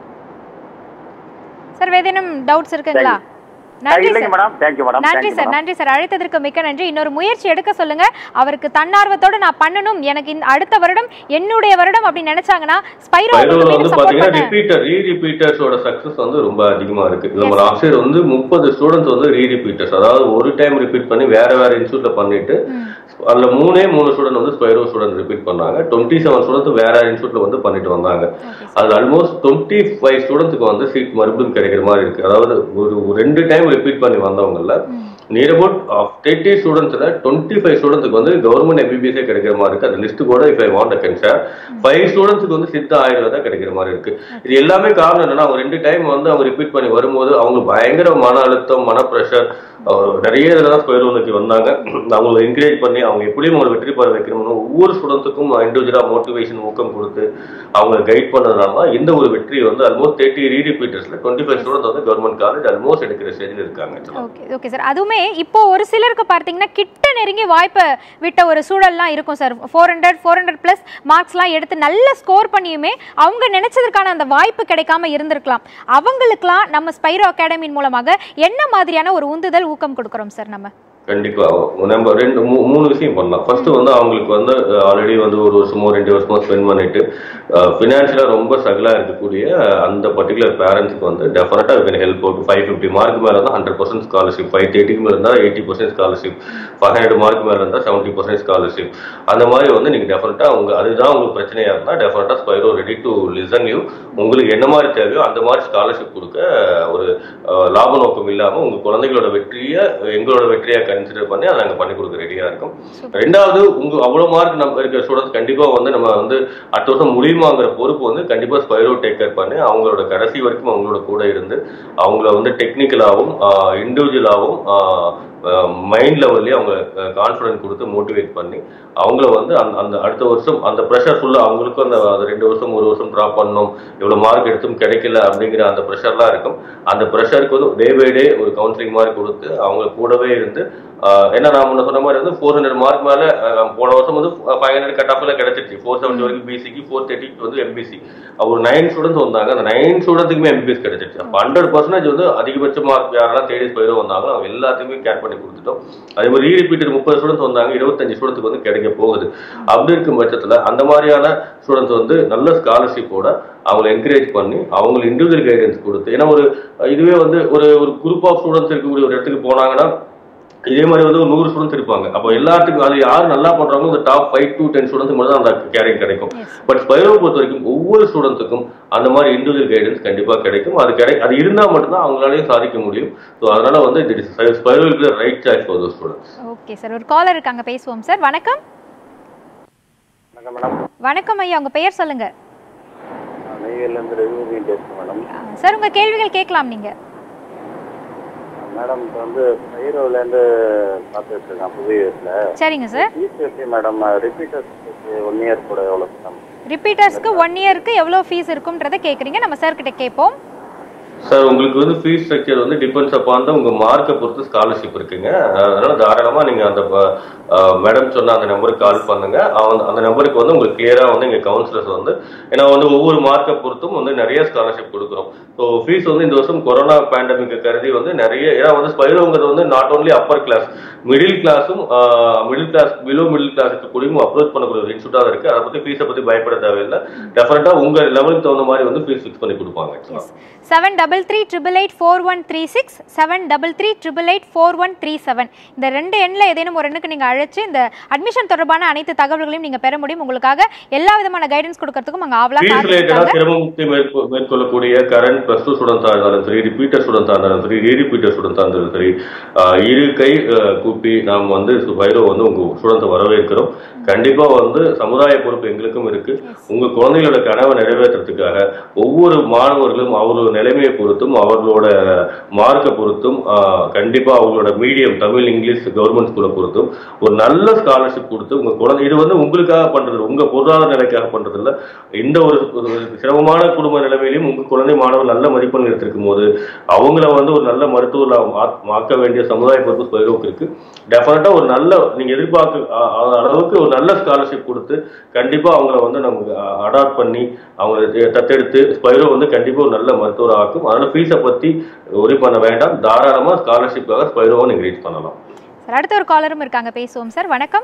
Speaker 1: சார் ஏதேனும் டவுட்ஸ் இருக்குங்களா நன்றி
Speaker 7: இல்லைங்க
Speaker 1: சார்
Speaker 7: மேடம் தேங்க்யூ மேடம்
Speaker 1: நன்றி
Speaker 7: தேங்க்யூ
Speaker 1: சார்
Speaker 7: மேடம்
Speaker 1: நன்றி சார் அழைத்ததற்கு மிக்க நன்றி இன்னொரு முயற்சி எடுக்க சொல்லுங்க அவருக்கு தன்னார்வத்தோட நான் பண்ணணும் எனக்கு இந்த அடுத்த வருடம் என்னுடைய வருடம் அப்படின்னு நினைச்சாங்கன்னா ஸ்பைரோ
Speaker 2: ஸ்பைரோல வந்து
Speaker 1: சப்போர்ட்
Speaker 2: பாத்தீங்கன்னா
Speaker 1: பண்ண
Speaker 2: ரிப்பீட்டர் ரீ ரிப்பீட்டர்ஸோட சக்சஸ் வந்து ரொம்ப அதிகமா இருக்கு நம்ம லாஸ்ட் இயர் வந்து முப்பது ஸ்டூடெண்ட்ஸ் வந்து ரீ ரிப்பீட்டர்ஸ் அதாவது ஒரு டைம் ரிப்பீட் பண்ணி வேற வேற இன்ஸ்டியூட்ல பண்ணிட்டு அதுல மூணே மூணு ஸ்டூடெண்ட் வந்து ஸ்பைரோ ஸ்டூடெண்ட் ரிப்பீட் பண்ணாங்க டுவெண்ட்டி செவன் ஸ்டூடெண்ட் வேற இன்ஸ்டியூட்ல வந்து பண்ணிட்டு வந்தாங்க அது ஆல்மோஸ்ட் டுவெண்ட்டி ஃபைவ் ஸ்டூடெண்ட்ஸ்க்கு வந்து சீட் மறுபடியும் கிடைக்கிற மாதிரி இருக்கு அதாவது ஒரு ஒரு ரெண்டு டைம் ரிப்பீட் பண்ணி வந்தவங்கல்ல நியர் அபவுட் தேர்ட்டி ஸ்டூடெண்ட்ஸ்ல டுவெண்ட்டி ஃபைவ் ஸ்டூடெண்ட்ஸ்க்கு வந்து கவர்மெண்ட் எம்பிபிஎஸ்ஏ கிடைக்கிற மாதிரி இருக்கு அந்த லிஸ்ட் கூட if I want can share five ஸ்டூடெண்ட்ஸ்க்கு வந்து சித்த ஆயுர்வேதா கிடைக்கிற மாதிரி இருக்கு இது எல்லாமே காரணம் என்னன்னா அவங்க ரெண்டு டைம் வந்து அவங்க ரிப்பீட் பண்ணி வரும்போது அவங்க பயங்கர மன அழுத்தம் மன ப்ரெஷர் நிறைய இதில் தான் ஸ்கொயர் ஒன்றுக்கு வந்தாங்க அவங்களை என்கரேஜ் பண்ணி அவங்க எப்படியும் அவங்களை வெற்றி பெற வைக்கணும்னு ஒவ்வொரு ஸ்டூடெண்ட்ஸுக்கும் இண்டிவிஜுவலாக மோட்டிவேஷன் ஊக்கம் கொடுத்து அவங்க கைட் பண்ணதுனால தான் இந்த ஒரு வெற்றி வந்து ஆல்மோஸ்ட் தேர்ட்டி ரீ ரிப்பீட்டர்ஸ்ல டுவெண்ட்டி ஃபைவ் ஸ்டூடெண்ட்ஸ் வந்து கவர்மெண்ட் காலேஜ் ஆல்மோஸ்ட் எடுக்கிற ஸ்டேஜில் இருக்காங்க actually.
Speaker 1: ஓகே ஓகே சார் அதுவுமே இப்போ ஒரு சிலருக்கு பார்த்தீங்கன்னா கிட்ட நெருங்கி வாய்ப்பை விட்ட ஒரு சூழல்லாம் இருக்கும் sir four hundred four hundred plus மார்க்ஸ்லாம் எடுத்து நல்ல ஸ்கோர் பண்ணியுமே அவங்க நினைச்சதற்கான அந்த வாய்ப்பு கிடைக்காம இருந்திருக்கலாம் அவங்களுக்குலாம் நம்ம ஸ்பைரோ அகாடமியின் மூலமாக என்ன மாதிரியான ஒரு உந்துதல் ஊக்கம் கொடுக்குறோம் சார் நம்ம
Speaker 2: கண்டிப்பா நம்ம ரெண்டு மூ- மூணு விஷயம் பண்ணலாம் ஃபர்ஸ்ட் வந்து அவங்களுக்கு வந்து ஆல்ரெடி வந்து ஒரு வருஷமோ ரெண்டு வருஷமோ ஸ்பெண்ட் பண்ணிட்டு ஃபினான்ஷியலா ரொம்ப ஸ்ட்ரகிளா இருக்கக்கூடிய அஹ், அந்த பர்டிகுலர் பேரண்ட்ஸ்க்கு வந்து டெஃபினட்டா கேன் ஹெல்ப் ஒரு ஃபைவ் ஃபிஃப்டி மார்க் மேல தான் ஹண்ட்ரட் பர்சன்ட் ஸ்காலர்ஷிப் ஃபைவ் தேர்ட்டிக்கு மேல இருந்தா eighty percent scholarship five hundred mark மேல இருந்தா செவன்ட்டி பர்சன்ட் ஸ்காலர்ஷிப் அந்த மாதிரி வந்து நீங்க டெஃபினட்டா உங்க அதுதான் உங்களுக்கு பிரச்சனையா இருந்தா டெஃபினட்டா Spiro ready to listen you உங்களுக்கு என்ன மாதிரி தேவையோ அந்த மாதிரி ஸ்காலர்ஷிப் கொடுக்க ஒரு அஹ், லாப நோக்கம் இல்லாம உங்க குழந்தைகளோட வெற்றியை எங்களோட வெற்றியா கன்சிடர் பண்ணி அதை நாங்க பண்ணி கொடுக்க ரெடியா இருக்கோம் ரெண்டாவது உங்க அவ்வளவு மார்க் நம்ம இருக்கிற ஸ்டூடெண்ட்ஸ் கண்டிப்பா வந்து நம்ம வந்து அடுத்த வருஷம் முடியுமாங்கிற பொறுப்பு வந்து கண்டிப்பா ஸ்பைரோ டேக் கேர் பண்ணி அவங்களோட கடைசி வரைக்கும் அவங்களோட கூட இருந்து அவங்கள வந்து டெக்னிக்கலாகவும் இண்டிவிஜுவலாகவும் மைண்ட் லெவல்லையும் அவங்க கான்ஃபிடன்ஸ் கொடுத்து மோட்டிவேட் பண்ணி அவங்கள வந்து அந்த அந்த அடுத்த வருஷம் அந்த ப்ரெஷர் ஃபுல்லாக அவங்களுக்கும் அந்த அந்த ரெண்டு வருஷம் ஒரு வருஷம் ட்ராப் பண்ணணும் இவ்வளோ மார்க் எடுத்தும் கிடைக்கல அப்படிங்கிற அந்த ப்ரெஷர்லாம் இருக்கும் அந்த ப்ரெஷருக்கு வந்து டே பை டே ஒரு கவுன்சிலிங் மாதிரி கொடுத்து அவங்க கூடவே இருந்து ஆஹ் ஏன்னா நான் முன்ன சொன்ன மாதிரி வந்து ஃபோர் ஹண்ட்ரட் மார்க் மேலே போன வருஷம் வந்து ஃபைவ் ஹண்ட்ரட் கட் ஆஃப்ல கிடைச்சிருச்சு ஃபோர் செவன்ட்டி வரைக்கும் பிசிக்கு ஃபோர் தேர்ட்டிக்கு வந்து எம்பிசி ஒரு நைன் ஸ்டூடெண்ட்ஸ் வந்தாங்க அந்த நைன் ஸ்டூடெண்ட்டுக்குமே எம்பிபிஎஸ் கிடைச்சிருச்சு அப்போ ஹண்ட்ரட் பர்சன்டேஜ் வந்து அதிகபட்ச மார்க் யாரெல்லாம் தேடி போயிடும் வந்தாங்களோ அவங்க எல்லாத்தையுமே கேர் பண்ணி கொடுத்துட்டோம் அதே மாதிரி ரீ ரிப்பீட்டட் முப்பது ஸ்டூடெண்ட்ஸ் வந்தாங்க இருபத்தஞ்சு ஸ்டூடெண்ட்ஸ்க்கு வந்து கிடைக்க போகுது அப்படி இருக்கும் பட்சத்தில் அந்த மாதிரியான ஸ்டூடெண்ட்ஸ் வந்து நல்ல ஸ்காலர்ஷிப்போட அவங்களை என்கரேஜ் பண்ணி அவங்களுக்கு இண்டிவிஜுவல் கைடன்ஸ் கொடுத்து ஏன்னா ஒரு இதுவே வந்து ஒரு ஒரு குரூப் ஆஃப் ஸ்டூடெண்ட்ஸ் இருக்கக்கூடிய ஒரு இடத்துக்கு போனாங்கன்னா இதே மாதிரி வந்து ஒரு நூறு ஸ்டூடெண்ட்ஸ் இருப்பாங்க அப்போ எல்லாத்துக்கும் அது யார் நல்லா பண்றாங்களோ அந்த top five to ten students மட்டும் தான் அந்த கேரிங் கிடைக்கும் பட் ஸ்பைரோ பொறுத்த வரைக்கும் ஒவ்வொரு ஸ்டூடெண்ட்ஸுக்கும் அந்த மாதிரி இண்டிவிஜுவல் கைடன்ஸ் கண்டிப்பா கிடைக்கும் அது கிடை அது இருந்தா மட்டும்தான் அவங்களாலையும் சாதிக்க முடியும் ஸோ அதனால வந்து இது Spiro right choice for those students
Speaker 1: okay sir ஒரு காலர் இருக்காங்க பேசுவோம் சார் வணக்கம்
Speaker 7: வணக்கம் மேடம்
Speaker 1: வணக்கம் ஐயா உங்க பெயர் சொல்லுங்க
Speaker 7: நெய்வேலிருந்து ரெவியூ பேசுகிறேன் மேடம்
Speaker 1: ஆ, சார் உங்க கேள்விகள் கேட்கலாம் நீங்க
Speaker 7: மேடம் இப்போ வந்து பைரோலேருந்து பார்த்துட்டு இருக்கேன் புது இயர்ஸில்
Speaker 1: சரிங்க சார்
Speaker 7: ஃபீஸ் எப்படி மேடம் ரிப்பீட்டர்ஸ் ஒன் இயர் கூட எவ்வளோ மேடம்
Speaker 1: ரிப்பீட்டர்ஸ்க்கு ஒன் இயருக்கு எவ்வளோ ஃபீஸ் இருக்கும்ன்றதை கேட்குறீங்க நம்ம சார் கிட்ட கேட்போம்
Speaker 2: சார் உங்களுக்கு வந்து ஃபீஸ் ஸ்ட்ரக்சர் வந்து டிபெண்ட்ஸ் அப்பான் தான் உங்க மார்க்கை பொறுத்து ஸ்காலர்ஷிப் இருக்குங்க அதனால தாராளமா நீங்க அந்த மேடம் சொன்ன அந்த நம்பருக்கு கால் பண்ணுங்க அவன் அந்த நம்பருக்கு வந்து உங்களுக்கு கிளியரா வந்து எங்க கவுன்சிலர்ஸ் வந்து ஏன்னா வந்து ஒவ்வொரு மார்க்கை பொறுத்தும் வந்து நிறைய ஸ்காலர்ஷிப் கொடுக்குறோம் ஸோ ஃபீஸ் வந்து இந்த வருஷம் கொரோனா பேண்டமிக் கருதி வந்து நிறைய ஏன்னா வந்து ஸ்பைரோங்கிறது வந்து not only upper class middle கிளாஸும் middle class below middle class இருக்கக்கூடியவும் அப்ரோச் பண்ணக்கூடிய ஒரு இன்ஸ்டியூட்டாக இருக்கு அதை பத்தி ஃபீஸை பத்தி பயப்பட தேவையில்லை டெஃபினட்டா உங்க லெவலுக்கு தகுந்த மாதிரி வந்து ஃபீஸ் ஃபிக்ஸ் பண்ணி கொடுப்பாங்க actually.
Speaker 1: Seven double three triple eight four one three six seven double three triple eight four one three seven இந்த ரெண்டு எண்ணில் ஏதேனும் ஒரு எண்ணுக்கு நீங்கள் அழைச்சு இந்த அட்மிஷன் தொடர்பான அனைத்து தகவல்களையும் நீங்கள் பெற முடியும் உங்களுக்காக எல்லா விதமான கைடன்ஸ் கொடுக்கறதுக்கும் அங்கே ஆவலா
Speaker 2: ஃபீஸ் ரிலேட்டடா
Speaker 1: காத்திருக்காங்க
Speaker 2: சிரமமுக்தி மேற்கொ- மேற்கொள்ளக்கூடிய கரண்ட் பிளஸ் டூ ஸ்டூடெண்ட்ஸா இருந்தாலும் சரி ரிப்பீட்டர் ஸ்டூடெண்ட்ஸா இருந்தாலும் சரி ரீரிப்பீட்டர் ஸ்டூடெண்ட்ஸா இருந்தாலும் சரி ஆஹ் இரு கை ஆஹ் கூப்பி நாம் வந்து வைரோ வந்து உங்க ஸ்டூடெண்ட்ஸை வரவேற்கிறோம் கண்டிப்பா வந்து சமுதாய பொறுப்பு எங்களுக்கும் இருக்கு உங்க குழந்தைகளோட கனவை நிறைவேற்றுறதுக்காக ஒவ்வொரு மாணவர்களும் அவர்களோட நிலைமையை பொறுத்தும் அவர்களோட மார்க்கை பொறுத்தும் ஆஹ் கண்டிப்பா அவங்களோட மீடியம் தமிழ் இங்கிலீஷ் கவர்மெண்ட் ஸ்கூலை பொறுத்தும் ஒரு நல்ல ஸ்காலர்ஷிப் கொடுத்து உங்க குழந்தை இது வந்து உங்களுக்காக பண்றது இல்ல, உங்க பொருளாதார நிலைக்காக பண்றது இல்ல இந்த ஒரு ஒரு சிரமமான குடும்ப நிலைமையிலும் உங்க குழந்தை மாணவர் நல்ல மதிப்பெண் எடுத்திருக்கும் போது அவங்கள வந்து ஒரு நல்ல மருத்துவ ஆக்க வேண்டிய சமுதாய பொறுப்பு ஸ்பைரோக்கு இருக்கு டெஃபினட்டா ஒரு நல்ல நீங்க எதிர்பார்க்க அ- அ- அளவுக்கு ஒரு நல்ல ஸ்காலர்ஷிப் கொடுத்து கண்டிப்பா அவங்கள வந்து நமக்கு அடாப்ட் பண்ணி அவங்கள தெ- தத்தெடுத்து ஸ்பைரோ வந்து கண்டிப்பா ஒரு நல்ல மருத்துவர் ஆக்கும் அதனால ஃபீஸை பத்தி ஒரி பண்ண வேண்டாம் தாராளமா ஸ்காலர்ஷிப்பாக ஸ்பைரோவை நீங்க ரீச் பண்ணலாம்
Speaker 1: சார் அடுத்த ஒரு காலரும் இருக்காங்க பேசுவோம் சார் வணக்கம்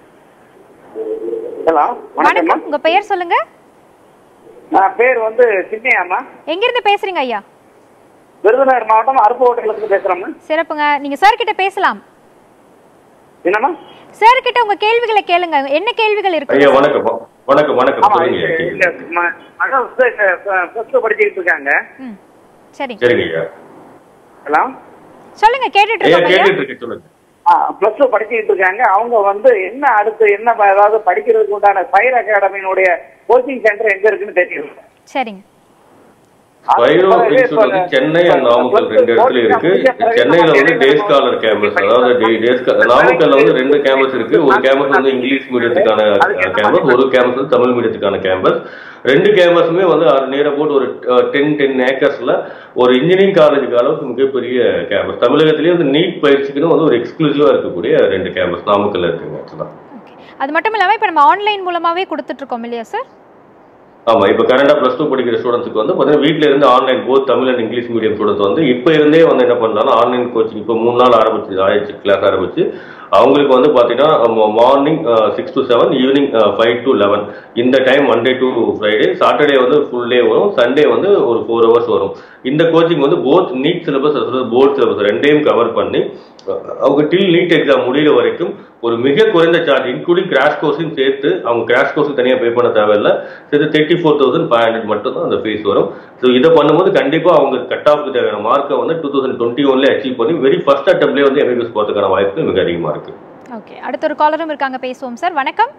Speaker 4: ஹலோ வணக்கம்மா
Speaker 1: வணக்கம் உங்க பெயர் சொல்லுங்க
Speaker 4: நான் பேர் வந்து சின்னையாம்மா
Speaker 1: எங்கிருந்து பேசுறீங்க ஐயா
Speaker 4: விருதுநகர் மாவட்டம் அருப்பு ஹோட்டலுக்கு பேசுறேம்மா
Speaker 1: சிறப்புங்க நீங்க சார் கிட்ட பேசலாம்
Speaker 4: என்னம்மா
Speaker 1: சார் கிட்ட உங்க கேள்விகளை கேளுங்க என்ன கேள்விகள்
Speaker 2: ஐயா
Speaker 1: இருக்கு
Speaker 2: வணக்கம் வணக்கம் வணக்கம்
Speaker 4: ஆமா
Speaker 2: சொல்லுங்க ஐயா,
Speaker 4: இல்ல
Speaker 2: கேக்குது.
Speaker 4: ம- மகன் வந்து பிளஸ் டூ படிச்சுக்கிட்டு இருக்காங்க
Speaker 1: ம் சரிங்க
Speaker 2: சரிங்க ஐயா
Speaker 4: ஹலோ
Speaker 1: சொல்லுங்க கேட்டுட்டு
Speaker 2: ஐயா
Speaker 1: இருக்கோம் ஐயா
Speaker 2: கேட்டுட்டு இருக்கேன் சொல்லுங்க
Speaker 4: பிளஸ் டூ படிச்சுக்கிட்டு இருக்காங்க அவங்க வந்து என்ன அடுத்து என்ன ப- ஏதாவது படிக்கிறதுக்கு உண்டான ஃபயர் அகாடமியினுடைய கோச்சிங் சென்டர் எங்க இருக்குன்னு தெரியல
Speaker 1: சரிங்க
Speaker 2: ஸ்பைரோ இன்ஸ்டியூட் வந்து சென்னை அண்ட் நாமக்கல் ரெண்டு இடத்துல இருக்கு சென்னையில வந்து டே ஸ்காலர் கேம்பஸ் அதாவது டே- டே ஸ்கா- நாமக்கல்ல வந்து ரெண்டு கேம்பஸ் இருக்கு ஒரு கேம்பஸ் வந்து இங்கிலீஷ் மீடியத்துக்கான கேம்பஸ் ஒரு கேம்பஸ் வந்து தமிழ் மீடியத்துக்கான கேம்பஸ் ரெண்டு கேம்பஸுமே வந்து நியர் அபவுட் ஒரு டென் டென் ஏக்கர்ஸ்ல ஒரு இன்ஜினியரிங் காலேஜுக்கு அளவுக்கு மிகப்பெரிய கேம்பஸ் தமிழகத்திலேயே வந்து நீட் பயிற்சிக்குன்னு வந்து ஒரு எக்ஸ்க்ளூசிவா இருக்கக்கூடிய ரெண்டு கேம்பஸ் நாமக்கல்ல இருக்குங்க ஆக்சுவலா
Speaker 1: ஓகே அது மட்டும் இல்லாம இப்ப நம்ம ஆன்லைன் மூலமாவே கொடுத்துட்டு இருக்கோம் இல்லையா சார்
Speaker 2: ஆமா இப்ப கரண்டா பிளஸ் டூ படிக்கிற ஸ்டூடெண்ட்ஸ்க்கு வந்து பாத்தீங்கன்னா வீட்ல இருந்து online both Tamil and English medium students வந்து இப்ப இருந்தே வந்து என்ன பண்ணலாம்னா ஆன்லைன் கோச்சிங் இப்போ மூணு நாள் ஆரம்பிச்சு ஆயிடுச்சு கிளாஸ் ஆரம்பிச்சு அவங்களுக்கு வந்து பாத்தீங்கன்னா morning six to seven evening five to eleven இந்த time Monday to Friday Saturday வந்து ஃபுல் டே வரும் சண்டே வந்து ஒரு ஃபோர் ஹவர்ஸ் வரும் இந்த கோச்சிங் வந்து both NEET syllabus board syllabus ரெண்டையும் கவர் பண்ணி அஹ், அவங்க டில் நீட் எக்ஸாம் முடியிற வரைக்கும் ஒரு மிக குறைந்த சார்ஜ் இன்க்ளூடிங் கிராஷ் கோர்ஸையும் சேர்த்து அவங்க கிராஷ் கோர்ஸுக்கு தனியாக பே பண்ண தேவையில்லை சேர்த்து thirty four thousand five hundred மட்டும் தான் அந்த ஃபீஸ் வரும் ஸோ இதை பண்ணும்போது கண்டிப்பாக அவங்க கட் ஆஃப்க்கு தேவையான மார்க்கை வந்து டூ தௌசண்ட் டுவெண்ட்டி ஒன்லேயே அச்சீவ் பண்ணி வெரி ஃபர்ஸ்ட் அட்டம்ப்லேயே வந்து எம்பிபிஎஸ் போகிறதுக்கான வாய்ப்பு மிக அதிகமாக இருக்கு
Speaker 1: ஓகே அடுத்த ஒரு காலரும் இருக்காங்க பேசுவோம் சார் வணக்கம்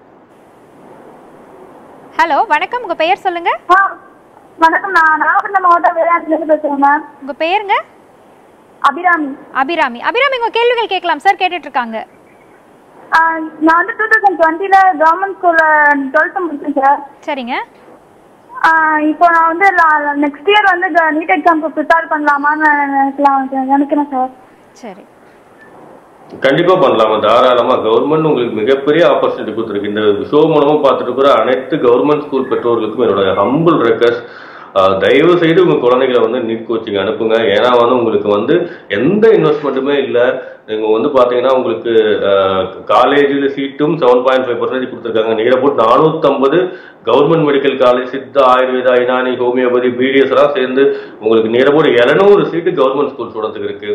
Speaker 1: ஹலோ வணக்கம் உங்க பெயர் சொல்லுங்க
Speaker 3: ஆ, வணக்கம் நான் நாகப்பட்டினம் மாவட்டம் வேளாண்மையிலிருந்து பேசுறேன் மேம்
Speaker 1: உங்க பெயருங்க
Speaker 3: அபிராமி
Speaker 1: அபிராமி அபிராமி உங்க கேள்விகள் கேட்கலாம் சார் கேட்டுட்டு இருக்காங்க
Speaker 3: ஆ, நான் வந்து டூ தௌசண்ட் டுவெண்ட்டில கவர்மெண்ட் ஸ்கூல்ல டுவெல்த்து முடிச்சேன் சார்
Speaker 1: சரிங்க
Speaker 3: ஆ, இப்போ நான் வந்து நெக்ஸ்ட் இயர் வந்து நீட் எக்ஸாம்க்கு ப்ரிப்பேர் பண்ணலாமான்னு நினைக்கலாம் நினைக்கிறேன் சார்
Speaker 1: சரி
Speaker 2: கண்டிப்பா பண்ணலாமா தாராளமா கவர்மெண்ட் உங்களுக்கு மிகப்பெரிய ஆப்பர்ச்சுனிட்டி கொடுத்துருக்கு இந்த ஷோ மூலமா பார்த்துட்டு இருக்கிற அனைத்து கவர்மெண்ட் ஸ்கூல் பெற்றோர்களுக்கும் என்னோட ஹம்பிள் ரெக்வஸ்ட் தயவு செய்து உங்க குழந்தைகளை வந்து நீட் கோச்சிங் அனுப்புங்க ஏன்னா வந்து உங்களுக்கு வந்து எந்த இன்வெஸ்ட்மெண்ட்டுமே இல்லை நீங்க வந்து பாத்தீங்கன்னா உங்களுக்கு காலேஜில் சீட்டும் செவன் பாயிண்ட் ஃபைவ் பர்சன்டேஜ் கொடுத்துருக்காங்க நீங்க போட்டு நானூற்றம்பது government medical college Siddha Ayurveda Unani homeopathy BDS எல்லாம் சேர்ந்து உங்களுக்கு நியரபோட் எழுநூறு சீட்டு கவர்மெண்ட் ஸ்கூல் ஸ்டூடெண்ட்ஸுக்கு இருக்கு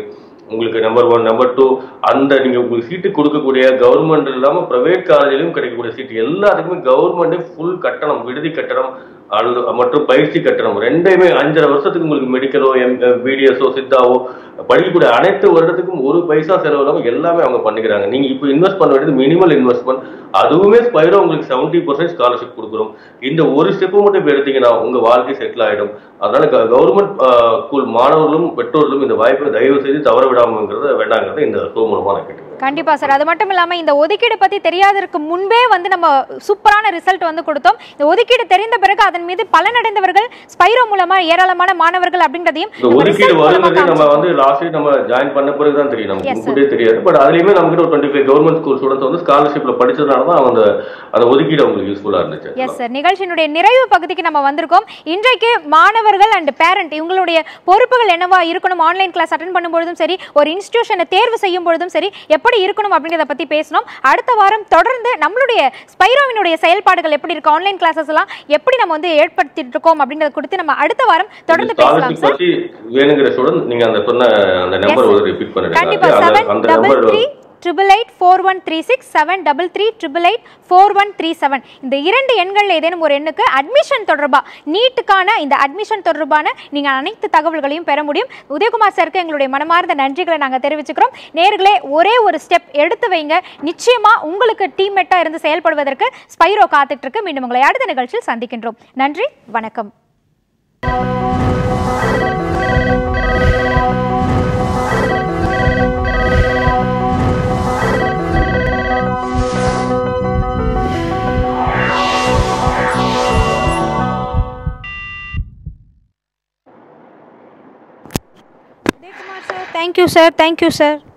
Speaker 2: உங்களுக்கு நம்பர் ஒன் நம்பர் டூ அந்த நீங்க உங்களுக்கு சீட்டு கொடுக்கக்கூடிய கவர்மெண்ட் இல்லாம பிரைவேட் காலேஜ்லயும் கிடைக்கக்கூடிய சீட்டு எல்லாத்துக்குமே கவர்மெண்டே ஃபுல் கட்டணம் விடுதி கட்டணம் அல்லது மற்றும் பயிற்சி கட்டணம் ரெண்டையுமே அஞ்சரை வருஷத்துக்கு உங்களுக்கு மெடிக்கலோ எம் பிடிஎஸோ சித்தாவோ படிக்கக்கூடிய அனைத்து வருடத்துக்கும் ஒரு பைசா செலவு இல்லாம எல்லாமே அவங்க பண்ணிக்கிறாங்க நீங்க இப்போ இன்வெஸ்ட் பண்ண வேண்டியது மினிமல் இன்வெஸ்ட்மெண்ட் அதுவுமே ஸ்பைரோ உங்களுக்கு செவன்டி பர்சன்ட் ஸ்காலர்ஷிப் கொடுக்குறோம் இந்த ஒரு ஸ்டெப்பு மட்டும் இப்போ எடுத்தீங்கன்னா உங்க வாழ்க்கை செட்டில் ஆயிடும் அதனால கவர்மெண்ட் ஸ்கூல் மாணவர்களும் பெற்றோர்களும் இந்த வாய்ப்பை தயவு செய்து தவற விடாமங்கிறத வேண்டாங்கிறத இந்த ஷோ மூலமா நான் கேட்டுக்கிறேன்
Speaker 1: கண்டிப்பா சார் அது மட்டும் இல்லாம இந்த ஒதுக்கீடு பத்தி தெரியாததற்கு முன்பே வந்து நம்ம சூப்பரான ரிசல்ட் வந்து கொடுத்தோம் இந்த ஒதுக்கீடு தெரிந்த பிறகு அதன் மீது பலனடைந்தவர்கள் ஸ்பைரோ மூலமா ஏராளமான மாணவர்கள் அப்படின்றதையும்
Speaker 2: இந்த
Speaker 1: நம்ம
Speaker 2: ஒதுக்கீடு
Speaker 1: result மூலமா
Speaker 2: வருங்கிறது நம்ம
Speaker 1: காமிச்சிருக்கோம்.
Speaker 2: வந்து லாஸ்ட் இயர் நம்ம ஜாயின் பண்ண பிறகு தான் தெரியும் நமக்கு
Speaker 1: Yes, sir.
Speaker 2: முன்கூட்டியே தெரியாது பட் அதுலயுமே நமக்கு ஒரு twenty five government school students வந்து ஸ்காலர்ஷிப்ல படிச்சதுனால தான் அந்த அந்த ஒதுக்கீடு அவங்களுக்கு யூஸ்ஃபுல்லா இருந்துச்சு
Speaker 1: எஸ் சார் நிகழ்ச்சியினுடைய நிறைவு பகுதிக்கு நம்ம வந்திருக்கோம் இன்றைக்கு மாணவர்கள் அண்ட் பேரண்ட் இவங்களுடைய பொறுப்புகள் என்னவா இருக்கணும் ஆன்லைன் கிளாஸ் அட்டன் பண்ணும்பொழுதும் சரி ஒரு இன்ஸ்டிடியூஷனை தேர்வு செய்யும் பொழுதும் சரி எப்படி இருக்கணும் அப்படிங்கிறத பத்தி பேசணும் அடுத்த வாரம் தொடர்ந்து நம்மளுடைய ஸ்பைரோவினுடைய செயல்பாடுகள் எப்படி இருக்கு ஆன்லைன் கிளாஸஸ் எல்லாம் எப்படி நம்ம வந்து ஏற்படுத்திட்டு இருக்கோம் அப்படிங்கறத குறித்து நம்ம அடுத்த வாரம் தொடர்ந்து பேசலாம்
Speaker 2: ஸ்காலர்ஷிப்
Speaker 1: சார்
Speaker 2: பத்தி வேணுங்கிற ஸ்டூடெண்ட் நீங்க அந்த சொன்ன அந்த நம்பர்
Speaker 1: sir.
Speaker 2: ஒரு ரிப்பீட்
Speaker 1: கண்டிப்பா
Speaker 2: பண்ணிடுங்க
Speaker 1: செவன்
Speaker 2: அந்த- அந்த
Speaker 1: double
Speaker 2: number
Speaker 1: three triple eight four one three six seven double three triple eight four one three seven இந்த இரண்டு எண்களில் ஏதேனும் ஒரு எண்ணுக்கு அட்மிஷன் தொடர்பா நீட்டுக்கான இந்த அட்மிஷன் தொடர்பான நீங்கள் அனைத்து தகவல்களையும் பெற முடியும் உதயகுமார் சாருக்கு எங்களுடைய மனமார்ந்த நன்றிகளை நாங்கள் தெரிவிச்சுக்கிறோம் நேர்களே ஒரே ஒரு ஸ்டெப் எடுத்து வைங்க நிச்சயமா உங்களுக்கு டீம்மேட்டாக இருந்து செயல்படுவதற்கு ஸ்பைரோ காத்துட்டு இருக்கு மீண்டும் உங்களை அடுத்த நிகழ்ச்சியில் சந்திக்கின்றோம் நன்றி வணக்கம் Udayakumar sir thank you sir thank you sir